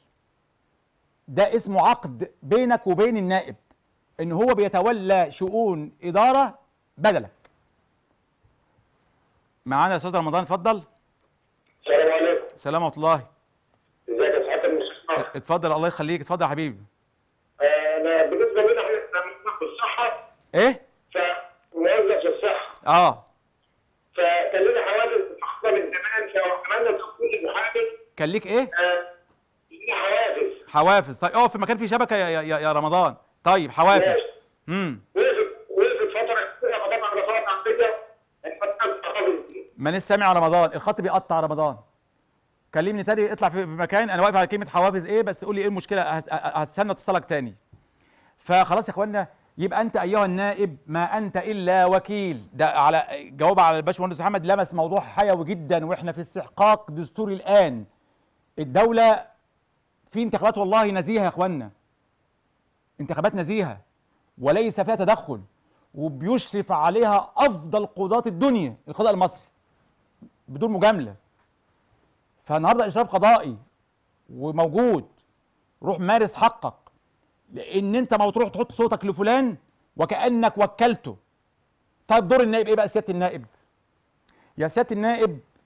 ده اسمه عقد بينك وبين النائب ان هو بيتولى شؤون اداره بدلك معانا يا استاذ رمضان اتفضل السلام عليكم السلام ورحمه الله ازيك يا سعاده المستشار اتفضل الله يخليك اتفضل يا حبيبي انا بالنسبه لنا احنا بنصلح الصحه ايه فموظف الصحه اه فكان لنا حوادث محصله من زمان فعملنا تخطيط المحافظ كان ليك ايه آه، لنا حوادث حوافز طيب اقف في مكان فيه شبكه يا, يا, يا رمضان طيب حوافز ماشي. امم وقفت وقفت فتره كتيره فطبعا رفعت عندنا مانيش سامع رمضان الخط بيقطع رمضان كلمني تاني اطلع في مكان انا واقف على كلمه حوافز ايه بس قول لي ايه المشكله هس- هستنى اتصالك تاني فخلاص يا اخوانا يبقى انت ايها النائب ما انت الا وكيل ده على جواب على الباشمهندس محمد لمس موضوع حيوي جدا واحنا في استحقاق دستوري الان الدوله في انتخابات والله نزيهه يا اخوانا انتخابات نزيهه وليس فيها تدخل وبيشرف عليها افضل قضاة الدنيا القضاء المصري بدون مجامله فالنهارده اشراف قضائي وموجود روح مارس حقك لان انت ما تروح تحط صوتك لفلان وكانك وكلته طيب دور النائب ايه بقى سياده النائب يا سياده النائب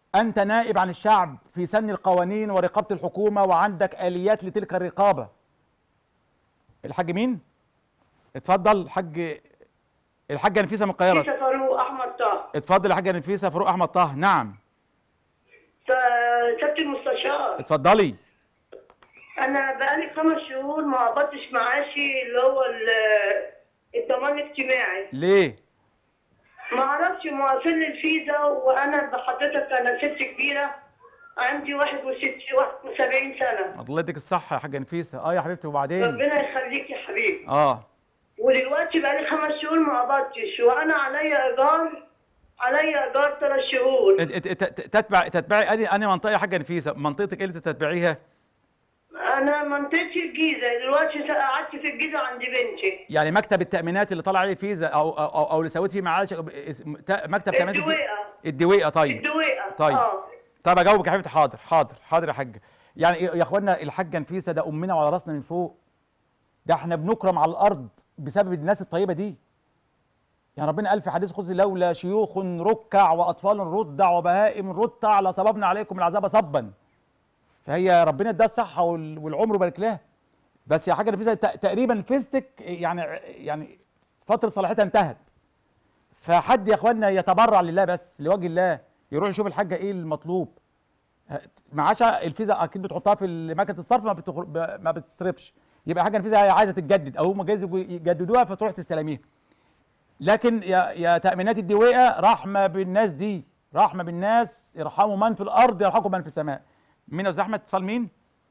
انت نائب عن الشعب في سن القوانين ورقابه الحكومه وعندك اليات لتلك الرقابه الحاج مين اتفضل الحاج الحاجه نفيسه من القاهره لسه فاروق احمد طه اتفضل يا حاجه نفيسه فاروق احمد طه نعم س- سياده المستشار اتفضلي انا بقالي خمس شهور ما قبضتش معاشي اللي هو ال- الضمان الاجتماعي ليه ما اعرفش مواصل لي الفيزا وانا بحضرتك انا ست كبيره عندي 61 71 سنه الله يديك الصحه يا حاجه نفيسه اه يا حبيبتي وبعدين ربنا يخليك يا حبيبي اه ودلوقتي بقالي خمس شهور ما قبضتش وانا عليا ايجار عليا ايجار ثلاث شهور ات- ات- ات- تتبع تتبعي اني اني منطقه يا حاجه نفيسه منطقتك ايه اللي تتبعيها انا منطقتي الجيزه دلوقتي قعدت في الجيزه عند بنتي يعني مكتب التامينات اللي طلع عليه فيزا او او او, أو اللي سويت فيه معاش اسم- تا- مكتب تامينات الدي- الدويقه الدويقه طيب الدويقه طيب. اه طيب اجاوبك يا حبيبتي حاضر حاضر حاضر يا حاج يعني إيه يا اخوانا الحاجه نفيسه ده امنا وعلى راسنا من فوق ده احنا بنكرم على الارض بسبب الناس الطيبه دي يعني ربنا قال في حديث قدسي لولا شيوخ ركع واطفال رضع وبهائم رتع لصببنا عليكم العذاب صبا فهي ربنا اداها الصحه وال- والعمر وبارك لها بس يا حاجه نفيسه ت- تقريبا فيزتك يعني يعني فتره صلاحيتها انتهت فحد يا اخوانا يتبرع لله بس لوجه الله يروح يشوف الحاجه ايه المطلوب معاشها الفيزا اكيد بتحطها في مكنه الصرف ما بتخر... ب- ما بتصرفش يبقى حاجه الفيزا هي عايزه تتجدد او هم جايز يجوا يجددوها فتروح تستلميها لكن يا يا تامينات الدويقه رحمه بالناس دي رحمه بالناس ارحموا من في الارض يرحمكم من في السماء مين يا استاذ احمد اتصال مين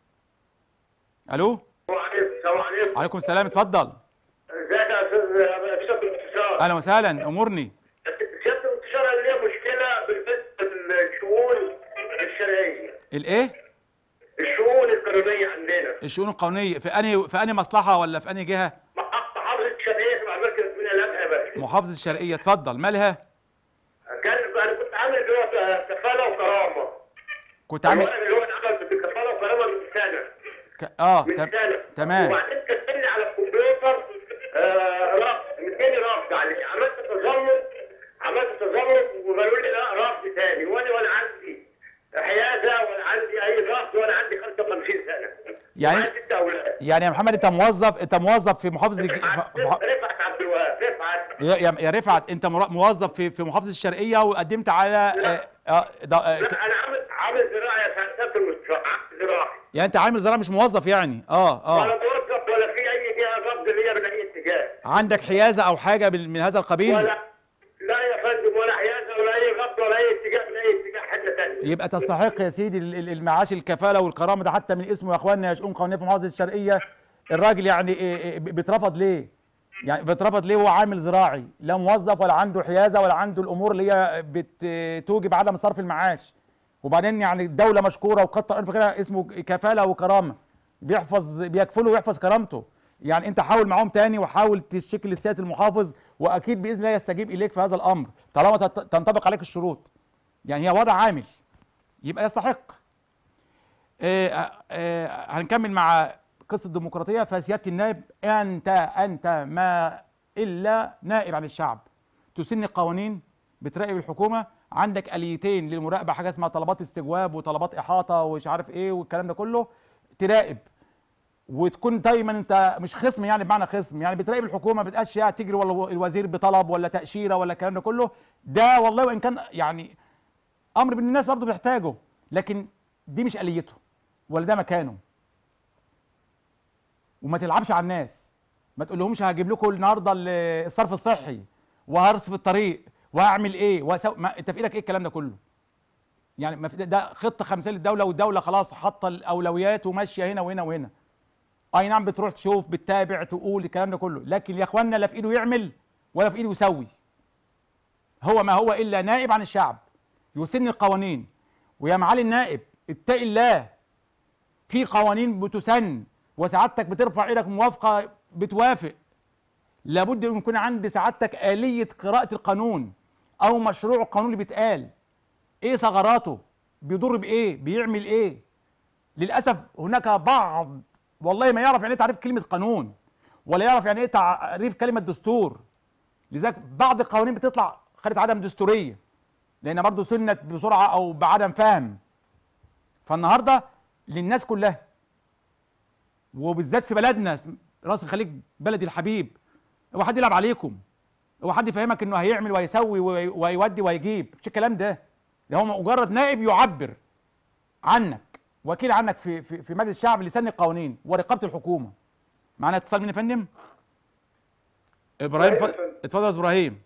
الو السلام عليكم السلام عليكم عليكم السلام اتفضل ازيك يا استاذ سياده الانتشار اهلا وسهلا امورني سياده الانتشار انا ليا مشكله بالنسبه للشؤون الشرعيه الايه الشؤون القانونيه عندنا الشؤون القانونيه في انهي في انهي مصلحه ولا في انهي جهه محافظه الشرعيه تبع مركز من الامن يا باشا محافظه الشرقيه اتفضل مالها كان انا كنت عامل دلوقتي كفاله وكرامه كنت عامل انا دلوقتي عملت بكفاله وكرامه من سنه ك... اه من تم... سنه تمام وبعدين كتبني على الكمبيوتر آه رفض مديني رفض عليه عملت تظلم عملت تظلم وقالوا لي لا رفض تاني وانا ولا عندي حيازه ولا عندي اي رفض ولا عندي 55 سنه يعني- وعندي ست اولاد يعني يا محمد انت موظف انت موظف في محافظه الج... رفعت ف- مح... رفعت عبد الوهاب رفعت يا يا يا رفعت انت مرا- موظف في في محافظه الشرقيه وقدمت على آه آه ده آه ك- لا انا عامل عامل زراعه يا سياده المستشار عامل زراعه يعني انت عامل زراعه مش موظف يعني اه ولا اه موظف ولا في اي جهه رفض ليا من اي اتجاه عندك حيازه او حاجه بال- من هذا القبيل ولا لا يا فندم ولا حيازه ولا اي رفض ولا اي اتجاه من اي اتجاه حته ثانيه يبقى تستحق يا سيدي ال- ال- المعاش الكفاله والكرامه ده حتى من اسمه يا اخوانا يا شؤون قانونيه في محافظه الشرقيه الراجل يعني إيه إيه بيترفض ليه؟ يعني بيترفض ليه وهو عامل زراعي لا موظف ولا عنده حيازه ولا عنده الامور اللي هي بتوجب عدم صرف المعاش وبعدين يعني الدوله مشكوره وكتر الف خيرها اسمه كفاله وكرامه بيحفظ بيكفله ويحفظ كرامته يعني انت حاول معاهم تاني وحاول تشتكي للسياده المحافظ واكيد باذن الله يستجيب اليك في هذا الامر طالما تت- تنطبق عليك الشروط يعني هي وضع عامل يبقى يستحق آه، آه، هنكمل مع قصة الديمقراطية فسيادة النائب أنت أنت ما إلا نائب عن الشعب تسن القوانين بتراقب الحكومة عندك آليتين للمراقبة حاجة اسمها طلبات استجواب وطلبات إحاطة ومش عارف إيه والكلام ده كله تراقب وتكون دايما انت مش خصم يعني بمعنى خصم يعني بتراقب الحكومه ما بتبقاش يعني تجري ولا الوزير بطلب ولا تاشيره ولا الكلام ده كله ده والله وان كان يعني امر من الناس برضه بيحتاجه لكن دي مش اليته ولا ده مكانه وما تلعبش على الناس ما تقولهمش هجيب لكم النهارده ال- الصرف الصحي وهرصف الطريق وهعمل ايه وهسوي ما انت في ايدك ايه الكلام ده كله يعني ما في ده- ده خطه خمسيه للدوله والدوله خلاص حاطه الاولويات وماشيه هنا وهنا وهنا اي نعم بتروح تشوف بتتابع تقول الكلام ده كله لكن يا اخوانا لا في ايده يعمل ولا في ايده يسوي هو ما هو الا نائب عن الشعب يسن القوانين ويا معالي النائب اتقي الله في قوانين بتسن وسعادتك بترفع ايدك موافقه بتوافق لابد ان يكون عند سعادتك آلية قراءة القانون أو مشروع القانون اللي بيتقال إيه ثغراته بيضر بإيه بيعمل إيه للأسف هناك بعض والله ما يعرف يعني إيه تعريف كلمة قانون ولا يعرف يعني إيه تعريف كلمة دستور لذلك بعض القوانين بتطلع خارج عدم دستورية لان برضه سنت بسرعه او بعدم فهم فالنهارده للناس كلها وبالذات في بلدنا راس الخليج بلدي الحبيب هو حد يلعب عليكم هو حد يفهمك انه هيعمل ويسوي وي- ويودي ويجيب مفيش الكلام ده ده هو مجرد نائب يعبر عنك وكيل عنك في في, في مجلس الشعب لسن القوانين ورقابه الحكومه معانا اتصال مين يا فندم ابراهيم أيوة ف... يا فندم. اتفضل يا أستاذ ابراهيم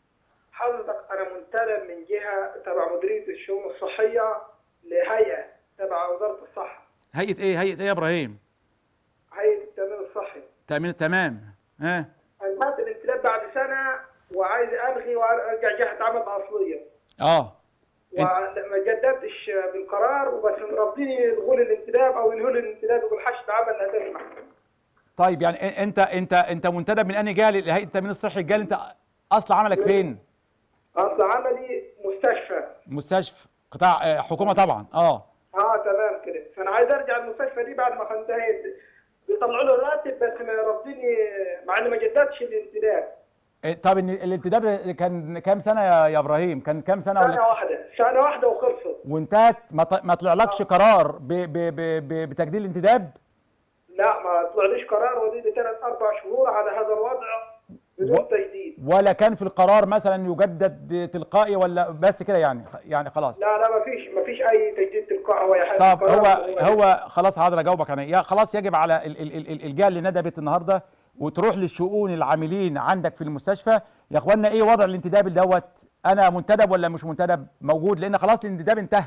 حضرتك انا منتدب من جهه تبع مديريه الشؤون الصحيه لهيئه تبع وزاره الصحه هيئه ايه هيئه ايه يا ابراهيم هيئه التامين الصحي تامين تمام ها انهيت الانتداب بعد سنه وعايز الغي وارجع جهه عمل اصليه اه انت وما جددتش بالقرار وبس مرضيني يلغوا لي الانتداب او ينهوا لي الانتداب يقول حشد عمل لا تسمح طيب يعني إ- انت انت انت منتدب من انهي جهه لهيئه التامين الصحي الجهه اللي انت اصل عملك فين اصل عملي مستشفى مستشفى قطاع آه، حكومه طبعا اه اه تمام كده فانا عايز ارجع المستشفى دي بعد ما انتهيت بيطلعوا لي الراتب بس ما رافضيني مع اني ما جددتش الانتداب إيه، طب إن الانتداب كان كام سنه يا يا ابراهيم كان كام سنه سنه ولا واحده سنه واحده وخلصت وانتهت ما ط- ما طلعلكش قرار ب ب ب ب بتجديد الانتداب لا ما طلعليش قرار ودي ثلاث اربع شهور على هذا الوضع بدون و- تجديد ولا كان في القرار مثلا يجدد تلقائي ولا بس كده يعني يعني خلاص لا لا ما فيش ما فيش اي تجديد تلقائي ولا حاجه طب القرار هو هو خلاص حاضر اجاوبك انا يا خلاص يجب على ال- ال- ال- الجهه اللي ندبت النهارده وتروح للشؤون العاملين عندك في المستشفى يا اخوانا ايه وضع الانتداب دوت انا منتدب ولا مش منتدب موجود لان خلاص الانتداب انتهى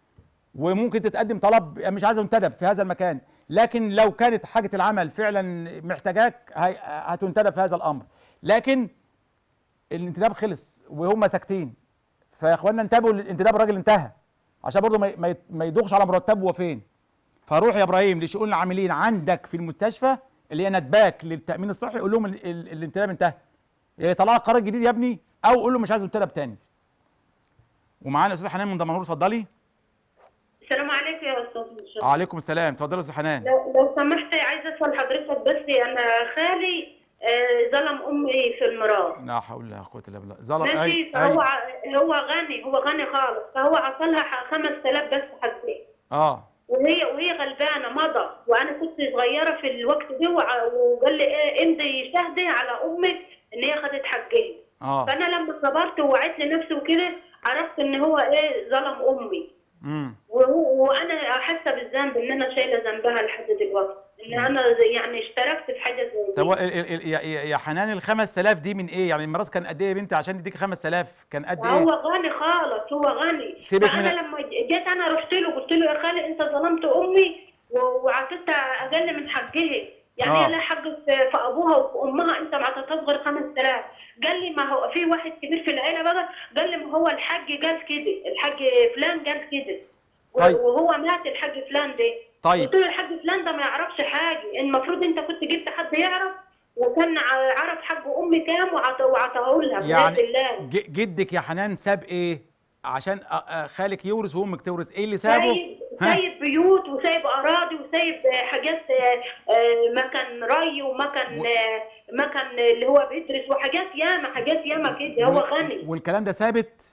وممكن تتقدم طلب مش عايز انتدب في هذا المكان لكن لو كانت حاجه العمل فعلا محتاجاك هي- هتنتدب في هذا الامر لكن الانتداب خلص وهم ساكتين فيا اخوانا انتبهوا الانتداب الراجل انتهى عشان برضه ما- ما يت- ما يدوخش على مرتبه هو فين فروح يا ابراهيم لشؤون العاملين عندك في المستشفى اللي هي ندباك للتامين الصحي قول لهم ال- ال- الانتداب انتهى يا طلع قرار جديد يا ابني او قول له مش عايز انتدب تاني ومعانا الاستاذ حنان من دمنهور اتفضلي السلام عليكم يا استاذ مشرف عليكم السلام اتفضلي يا استاذ حنان لو لو سمحت عايزه اسال حضرتك بس انا خالي آه، ظلم امي في المراه لا حول ولا قوه الا بالله ظلم ماشي اي فهو اي ع- هو غني هو غني خالص فهو عطلها ح- 5000 بس حسين اه وهي وهي غلبانه مضى وانا كنت صغيره في الوقت ده وع- وقال لي ايه امضي شهدي على امك ان هي خدت حقها اه فانا لما كبرت ووعيت لنفسي وكده عرفت ان هو ايه ظلم امي امم وهو وانا حاسه بالذنب ان انا شايله ذنبها لحد دلوقتي ان انا يعني اشتركت في حاجه زي طب دي ال- ال- ال- يا- يا يا حنان ال 5000 دي من ايه يعني الميراث كان قد ايه يا بنتي عشان يديك 5000 كان قد هو ايه غني خالص هو غني سيبك فانا من- لما جيت انا رحت له قلت له يا خالي انت ظلمت امي و- وعطيتها اقل من حقها يعني آه. هي لها حق في في ابوها وفي امها انت ما عطيتهاش غير 5000 قال لي ما هو في واحد كبير في العيله بقى قال لي ما هو الحاج قال كده الحاج فلان قال كده و- طيب. وهو مات الحاج فلان ده طيب قلت له الحاج فلان ده ما يعرفش حاجه المفروض انت كنت جبت حد يعرف وكان ع- عرف حق امي كام وعط- وعطاه لها بنية يعني الله ج- جدك يا حنان ساب ايه عشان أ- أ- خالك يورث وامك تورث ايه اللي سابه سايب ها؟ سايب بيوت وسايب اراضي وسايب آه، حاجات آه، آه، مكان ري ومكان و- آه، مكان اللي هو بيدرس وحاجات ياما حاجات ياما كده هو وال- غني والكلام ده ثابت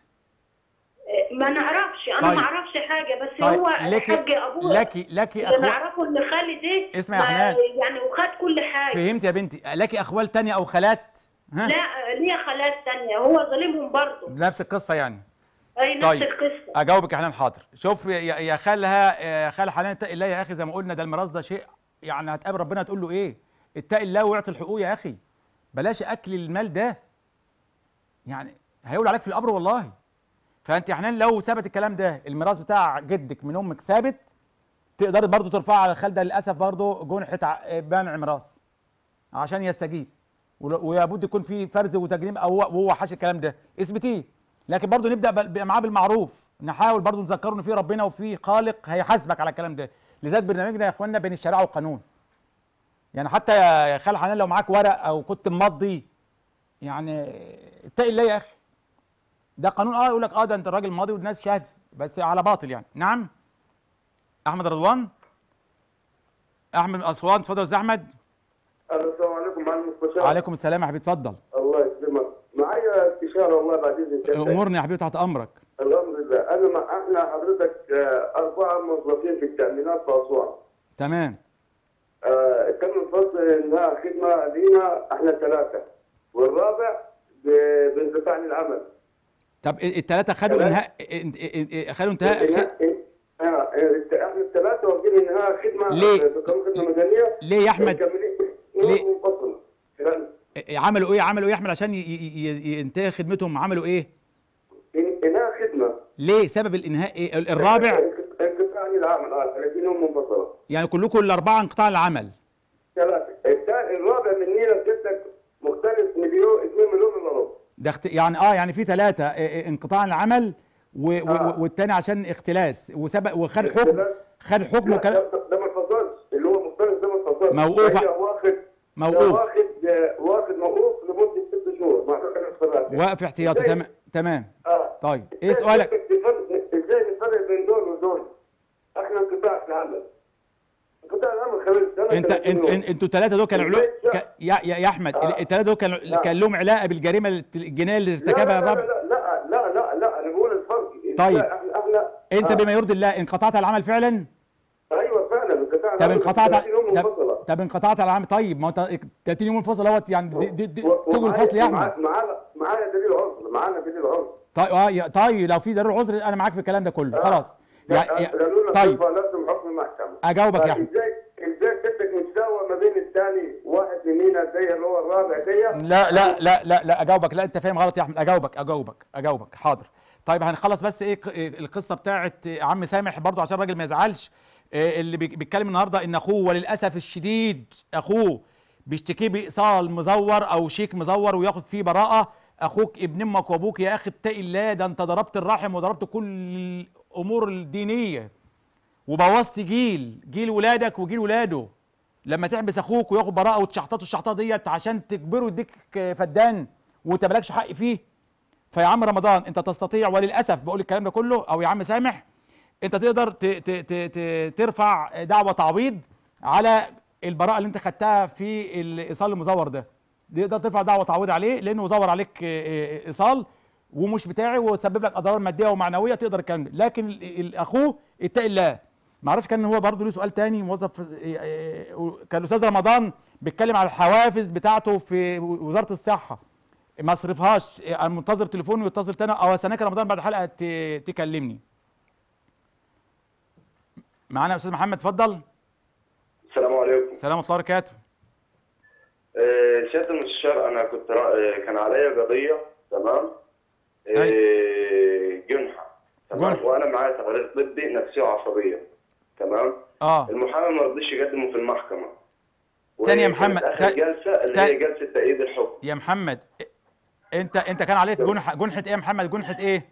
آه، ما نعرفش انا طيب. ما اعرفش حاجه بس طيب هو لك حق ابوه لك لك اللي اخوال نعرفه ان خالي ده اسمع يا ما- حنان. يعني وخد كل حاجه فهمت يا بنتي لك اخوال تانية او خالات ها لا آه، ليه خالات تانية هو ظالمهم برضه نفس القصه يعني اي نفس طيب. القصه اجاوبك يا حنان حاضر شوف يا, يا يا خالها يا خال حنان اتقي الله يا اخي زي ما قلنا ده الميراث ده شيء يعني هتقابل ربنا تقول له ايه اتقي الله واعطي الحقوق يا اخي بلاش اكل المال ده يعني هيقول عليك في القبر والله فانت يا حنان لو ثبت الكلام ده الميراث بتاع جدك من امك ثابت تقدر برضه ترفعه على الخال ده للاسف برضه جنحه ع- منع ميراث عشان يستجيب ول- ولابد يكون في فرز وتجريم او هو- وهو حاشي الكلام ده اثبتيه لكن برضه نبدا بال- ب- معاه بالمعروف نحاول برضه نذكره ان في ربنا وفي خالق هيحاسبك على الكلام ده لذلك برنامجنا يا اخوانا بين الشريعه والقانون يعني حتى يا يا خال حنان لو معاك ورق او كنت ممضي يعني اتقي الله يا اخي ده قانون اه يقول لك اه ده انت الراجل ماضي والناس شاهد بس على باطل يعني نعم احمد رضوان احمد من اسوان اتفضل يا استاذ احمد السلام عليكم معلم المستشار وعليكم السلام يا حبيبي اتفضل الله يسلمك معايا استشاره والله بعد اذنك امورني يا حبيبي تحت امرك الله آه، أربعة موظفين في التأمينات في أسوان تمام آه، تم الفصل إنها خدمة لينا إحنا ثلاثة والرابع ب- بانقطاع عن العمل طب الثلاثه خدوا تمام. انهاء ان- ان- ان- خدوا انتهاء خ- إنها- آه، إحنا الثلاثة واخدين إنها خدمة ليه؟ بقانون خدمة مدنية ليه يا احمد مكملين ليه؟ نور منفصل خلال عملوا ايه عملوا ايه يا احمد عشان ي- ي- ي- ينتهي خدمتهم عملوا ايه إن- إنها خدمة ليه سبب الانهاء ايه ال- الرابع انقطاع عن العمل اه 30 يوم منفصلة يعني كلكم الاربعه انقطاع العمل ثلاثة الثاني الرابع مننا بجدك مختلف مليون 2 مليون الا ربع ده اخت... يعني اه يعني في ثلاثه انقطاع العمل و... و... آه. والتاني عشان اختلاس وسبق وخد حكم اختلاس. خد حكم لا وكان ده, ده ما اتفضلش اللي هو مختلف ده ما اتفضلش موقوف. هي واخد ده موقوف واخد آه، واخد موقوف لمدة ست شهور ما كان الصراحة واقف احتياطي إزاي؟ تمام تمام اه طيب ايه سؤالك ازاي نفرق بين دول ودول؟ احنا انقطاع في العمل انقطاع العمل خلال سنة انت 30 انت يوم. انت- انتوا الثلاثه دول كانوا إزاي علو... ك... يا يا يا احمد آه. الثلاثه دول كانوا لا. كان لهم علاقه بالجريمه الجنائيه اللي لا ارتكبها لا الرابع لا لا لا لا لا انا بقول الفرق طيب. إزاي احنا احنا انت آه. بما يرضي الله انقطعت العمل فعلا ايوه فعلا انقطاع طب العمل انقطعت 30 يوم طب, منفصلة طب انقطعت العمل طيب ما انت 30 يوم منفصل اهوت يعني دي دي دي و- تجوا ومعايا- الفصل يا ومعايا- احمد معانا معانا دليل عذر معانا دليل عذر طيب اه يا- طيب لو في ضروري عذر انا معاك في الكلام ده كله خلاص يا يا قالوا لنا طيب سوف لازم حكم المحكمة اجاوبك يا احمد ازاي ازاي ستك متساوى ما بين الثاني واحد يمينها زي اللي هو الرابع دي لا لا لا لا لا اجاوبك لا انت فاهم غلط يا احمد اجاوبك اجاوبك اجاوبك حاضر طيب هنخلص بس ايه ق- إيه القصه بتاعت عم سامح برضو عشان الراجل ما يزعلش إيه اللي بيك- بيتكلم النهارده ان اخوه وللاسف الشديد اخوه بيشتكيه بايصال مزور او شيك مزور وياخد فيه براءه اخوك ابن امك وابوك يا اخي اتقي الله ده انت ضربت الرحم وضربت كل الامور الدينيه وبوظت جيل جيل ولادك وجيل ولاده لما تحبس اخوك وياخد براءه وتشحططه الشحطه ديت عشان تجبره يديك فدان وانت مالكش حق فيه فيا عم رمضان انت تستطيع وللاسف بقول الكلام ده كله او يا عم سامح انت تقدر ت ت ت ت ترفع دعوه تعويض على البراءه اللي انت خدتها في الايصال المزور ده تقدر ترفع دعوه تعويض عليه لانه زور عليك اه، اه، ايصال ومش بتاعي وتسبب لك اضرار ماديه ومعنويه تقدر الكلام ده لكن ال- ال- اخوه اتقي الله ما اعرفش كان هو برضه له سؤال تاني موظف اه، اه، كان الاستاذ رمضان بيتكلم على الحوافز بتاعته في وزاره الصحه ما اصرفهاش انا منتظر تليفون ويتصل تاني او استناك يا رمضان بعد الحلقه ت- تكلمني معانا يا استاذ محمد اتفضل السلام عليكم السلام ورحمه الله وبركاته آه، سيادة المستشار أنا كنت را... آه، كان عليا قضية تمام آه، جنحة تمام جنحة. وأنا معايا تقرير طبي نفسية وعصبية تمام اه المحامي ما رضيش يقدمه في المحكمة تاني يا وهي محمد، كانت آخر تا- جلسة اللي تا- هي جلسة تأييد الحكم يا محمد انت انت كان عليك جنحه جنحه ايه يا محمد جنحه ايه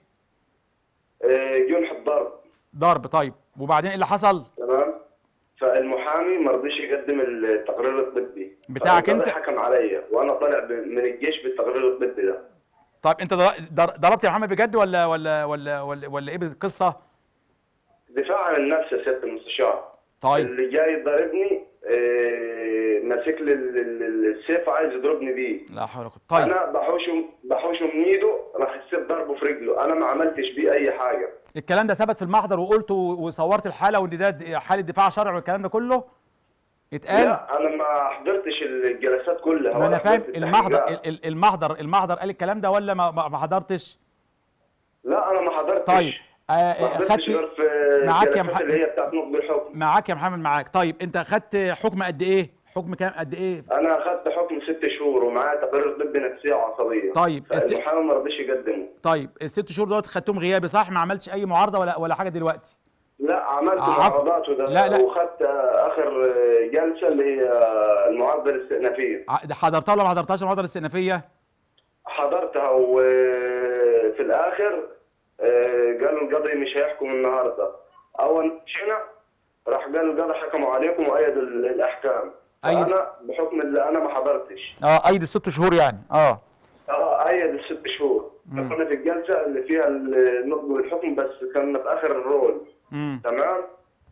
آه، جنحة ضرب ضرب طيب وبعدين ايه اللي حصل تمام فالمحامي ما رضيش يقدم التقرير الطبي بتاعك فالقاضي أنت؟ حكم عليا وأنا طالع ب- من الجيش بالتقرير الطبي ده طيب انت ضر- ضر- ضربت يا محمد بجد ولا ولا ولا ولا, ولا ايه القصه دفاع عن النفس يا سيادة المستشار طيب اللي جاي يضربني آه، ماسك لي ال- ال- ال- السيف عايز يضربني بيه لا حول ولا قوه طيب انا بحوشه بحوشه من ايده راح السيف ضربه في رجله انا ما عملتش بيه اي حاجه الكلام ده ثبت في المحضر وقلت و- وصورت الحاله وان ده د- حاله دفاع شرعي والكلام ده كله اتقال لا انا ما حضرتش الجلسات كلها ما ولا انا فاهم حضرت المحضر التحقيقات. ال- ال- المحضر المحضر قال الكلام ده ولا ما ما ما حضرتش لا انا ما حضرتش طيب آه، ما آه، حضرتش خدت غير في معاك يا الجلسات محمد. اللي هي بتاعت نطق الحكم معاك يا محمد معاك طيب انت خدت حكم قد ايه حكم كام قد ايه انا اخذت حكم ست شهور ومعايا تقرير طبي نفسيه وعصبيه طيب، الس- المحامي ما رضيش يقدمه طيب الست شهور دول خدتهم غيابي صح ما عملتش اي معارضه ولا ولا حاجه دلوقتي لا عملت عفوا. معارضات وده لا، لا. وخدت اخر جلسه اللي هي المعارضه الاستئنافيه ع- ده حضرتها ولا ما حضرتهاش المعارضه الاستئنافيه حضرتها وفي الاخر آه، قالوا القاضي مش هيحكم النهارده اول مشينا راح قال القاضي حكموا عليكم وايدوا ال- الاحكام أيد- انا بحكم اللي انا ما حضرتش اه ايد الست شهور يعني اه اه ايد الست شهور كنا في الجلسه اللي فيها النطق والحكم بس كنا في اخر الرول امم تمام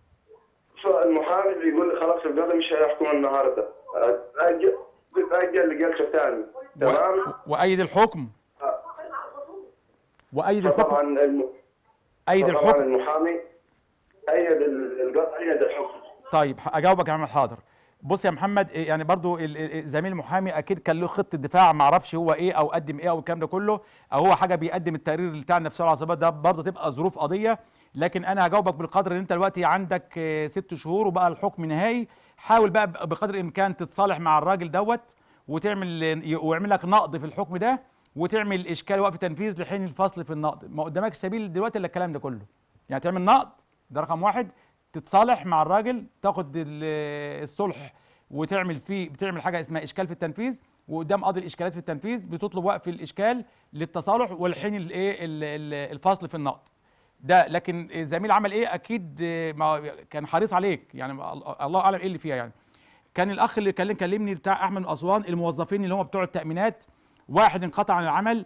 فالمحامي بيقول لي خلاص القاضي مش هيحكم النهارده اجل اجل لجلسه ثانيه تمام وايد الحكم وايد طبعا الحكم الم... ايد طبعا الحكم المحامي ايد ال- القضاء ايد الحكم طيب ح- اجاوبك يا محمد حاضر بص يا محمد إيه يعني برضو ال- ال- زميل المحامي اكيد كان له خطه دفاع ما اعرفش هو ايه او قدم ايه او الكلام ده كله او هو حاجه بيقدم التقرير بتاع النفسيه والعصبات ده برضه تبقى ظروف قضيه لكن انا هجاوبك بالقدر ان انت دلوقتي عندك آه، ست شهور وبقى الحكم نهائي حاول بقى ب- بقدر الامكان تتصالح مع الراجل دوت وتعمل ي- ويعمل لك نقض في الحكم ده وتعمل اشكال وقف تنفيذ لحين الفصل في النقض ما قدامكش سبيل دلوقتي الا الكلام ده كله يعني تعمل نقض ده رقم واحد تتصالح مع الراجل تاخد ال- الصلح وتعمل فيه بتعمل حاجه اسمها اشكال في التنفيذ وقدام قاضي الاشكالات في التنفيذ بتطلب وقف الاشكال للتصالح والحين الايه ال- ال- الفصل في النقض ده لكن الزميل عمل ايه اكيد آه، ما كان حريص عليك يعني الله الله اعلم ايه اللي فيها يعني كان الاخ اللي كلم كلمني بتاع احمد من اسوان الموظفين اللي هم بتوع التامينات واحد انقطع عن العمل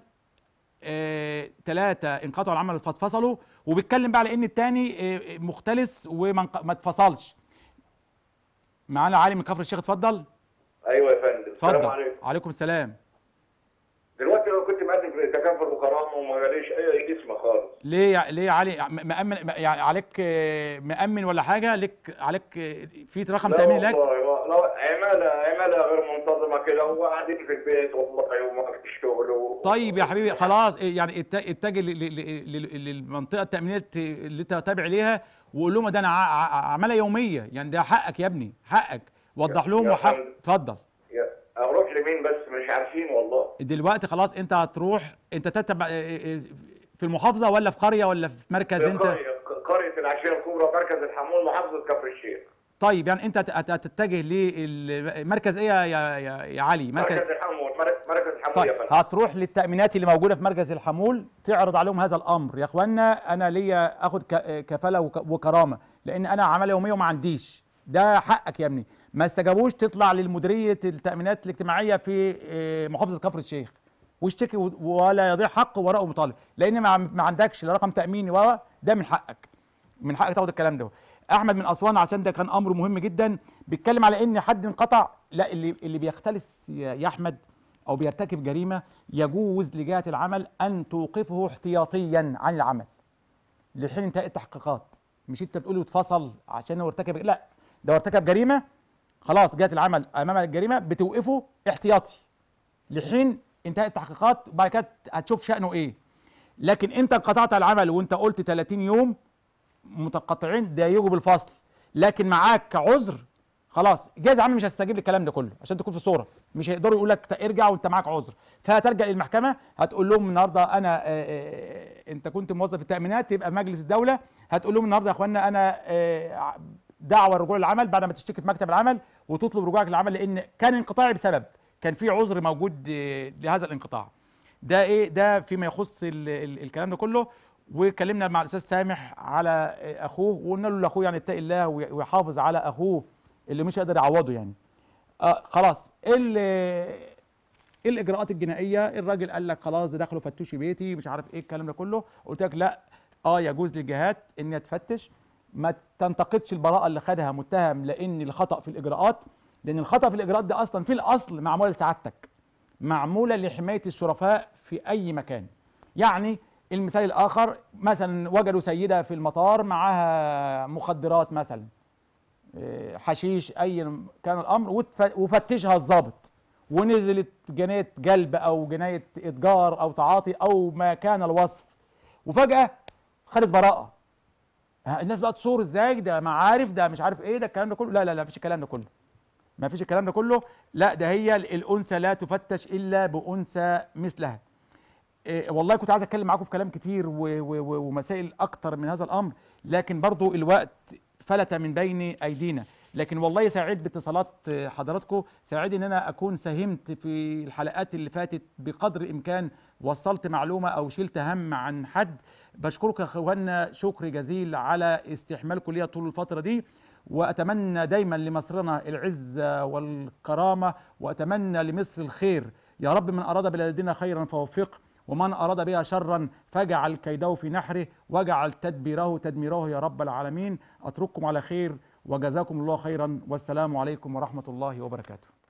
ثلاثة انقطعوا العمل فاتفصلوا وبيتكلم بقى على ان التاني آه، مختلس وما انق- ما اتفصلش معانا علي من كفر الشيخ اتفضل ايوه يا فندم السلام اتفضل عليكم عليكم السلام دلوقتي انا كنت مقدم في تكافل وكرامه وما جاليش اي اسم خالص ليه يع- ليه يا علي م- مأمن يعني عليك آه، مأمن ولا حاجة لك عليك آه، في رقم لا تأمين لك والله لا عماله عماله غير منتظمه كده وقاعدين في البيت والله وما فيش شغل و... طيب يا حبيبي خلاص إيه يعني ات- اتجه ل- ل- ل- ل- للمنطقه التامينات اللي انت تابع ليها وقول لهم ده انا ع- ع- عماله يوميه يعني ده حقك يا ابني حقك وضح لهم يا وحق فندم. اتفضل يا- اروح لمين بس مش عارفين والله دلوقتي خلاص انت هتروح انت تتبع إيه إيه في المحافظه ولا في قريه ولا في مركز في انت قريه قريه العشيره الكبرى مركز الحمول محافظه كفر الشيخ طيب يعني انت هت- هت- هتتجه للمركز ايه يا يا يا, يا علي مركز الحمول مرك- مركز الحمول يا طيب فندم هتروح للتأمينات اللي موجودة في مركز الحمول تعرض عليهم هذا الأمر يا إخوانا أنا ليا أخد ك- كفالة وك- وكرامة لأن أنا عمالة يومية وما عنديش ده حقك يا ابني ما استجابوش تطلع للمديرية التأمينات الاجتماعية في آه، محافظة كفر الشيخ واشتكي و- ولا يضيع حق وراءه مطالب لأن ما عم- ما عندكش لا رقم تأميني ولا ده من حقك من حقك تاخد الكلام ده احمد من اسوان عشان ده كان امر مهم جدا بيتكلم على ان حد انقطع لا اللي اللي بيختلس يا يا احمد او بيرتكب جريمه يجوز لجهه العمل ان توقفه احتياطيا عن العمل لحين انتهاء التحقيقات مش انت بتقول له اتفصل عشان هو ارتكب لا ده هو ارتكب جريمه خلاص جهه العمل امام الجريمه بتوقفه احتياطي لحين انتهاء التحقيقات وبعد كده هتشوف شأنه ايه لكن انت انقطعت العمل وانت قلت 30 يوم متقطعين ده يجوا بالفصل لكن معاك عذر خلاص جهاز العمل مش هتستجيب للكلام ده كله عشان تكون في صوره مش هيقدروا يقول لك ارجع وانت معاك عذر فهتلجا للمحكمه هتقول لهم النهارده انا آه، آه، انت كنت موظف التامينات يبقى مجلس الدوله هتقول لهم النهارده يا اخوانا انا آه، دعوه الرجوع للعمل بعد ما تشتكي في مكتب العمل وتطلب رجوعك للعمل لان كان انقطاعي بسبب كان في عذر موجود آه، لهذا الانقطاع ده ايه ده فيما يخص ال ال الكلام ده كله واتكلمنا مع الاستاذ سامح على آه، اخوه وقلنا له لاخوه يعني اتقي الله وي- ويحافظ على اخوه اللي مش قادر يعوضه يعني آه خلاص ال- ايه الاجراءات الجنائيه الراجل قال لك خلاص ده دخلوا فتشوا بيتي مش عارف ايه الكلام ده كله قلت لك لا اه يجوز للجهات ان هي تفتش ما تنتقدش البراءه اللي خدها متهم لان الخطا في الاجراءات لان الخطا في الاجراءات ده اصلا في الاصل معموله لسعادتك معموله لحمايه الشرفاء في اي مكان يعني المثال الاخر مثلا وجدوا سيده في المطار معاها مخدرات مثلا إيه، حشيش اي كان الامر وتف- وفتشها الضابط ونزلت جنايه جلب او جنايه اتجار او تعاطي او ما كان الوصف وفجاه خدت براءه ها، الناس بقى تصور ازاي ده معارف ده مش عارف ايه ده الكلام ده كله لا لا لا مفيش الكلام ده كله ما فيش الكلام ده كله لا ده هي ال- الانثى لا تفتش الا بانثى مثلها إيه والله كنت عايز اتكلم معاكم في كلام كتير و و و ومسائل اكتر من هذا الامر لكن برضو الوقت فلت من بين ايدينا لكن والله سعيد باتصالات آه، حضراتكم سعيد ان انا اكون ساهمت في الحلقات اللي فاتت بقدر الامكان وصلت معلومه او شلت هم عن حد بشكركم يا اخوانا شكر جزيل على استحمالكم ليا طول الفتره دي واتمنى دايما لمصرنا العزه والكرامه واتمنى لمصر الخير يا رب من اراد بلادنا خيرا فوفقه ومن اراد بها شرا فاجعل كيده في نحره واجعل تدبيره تدميره يا رب العالمين اترككم على خير وجزاكم الله خيرا والسلام عليكم ورحمه الله وبركاته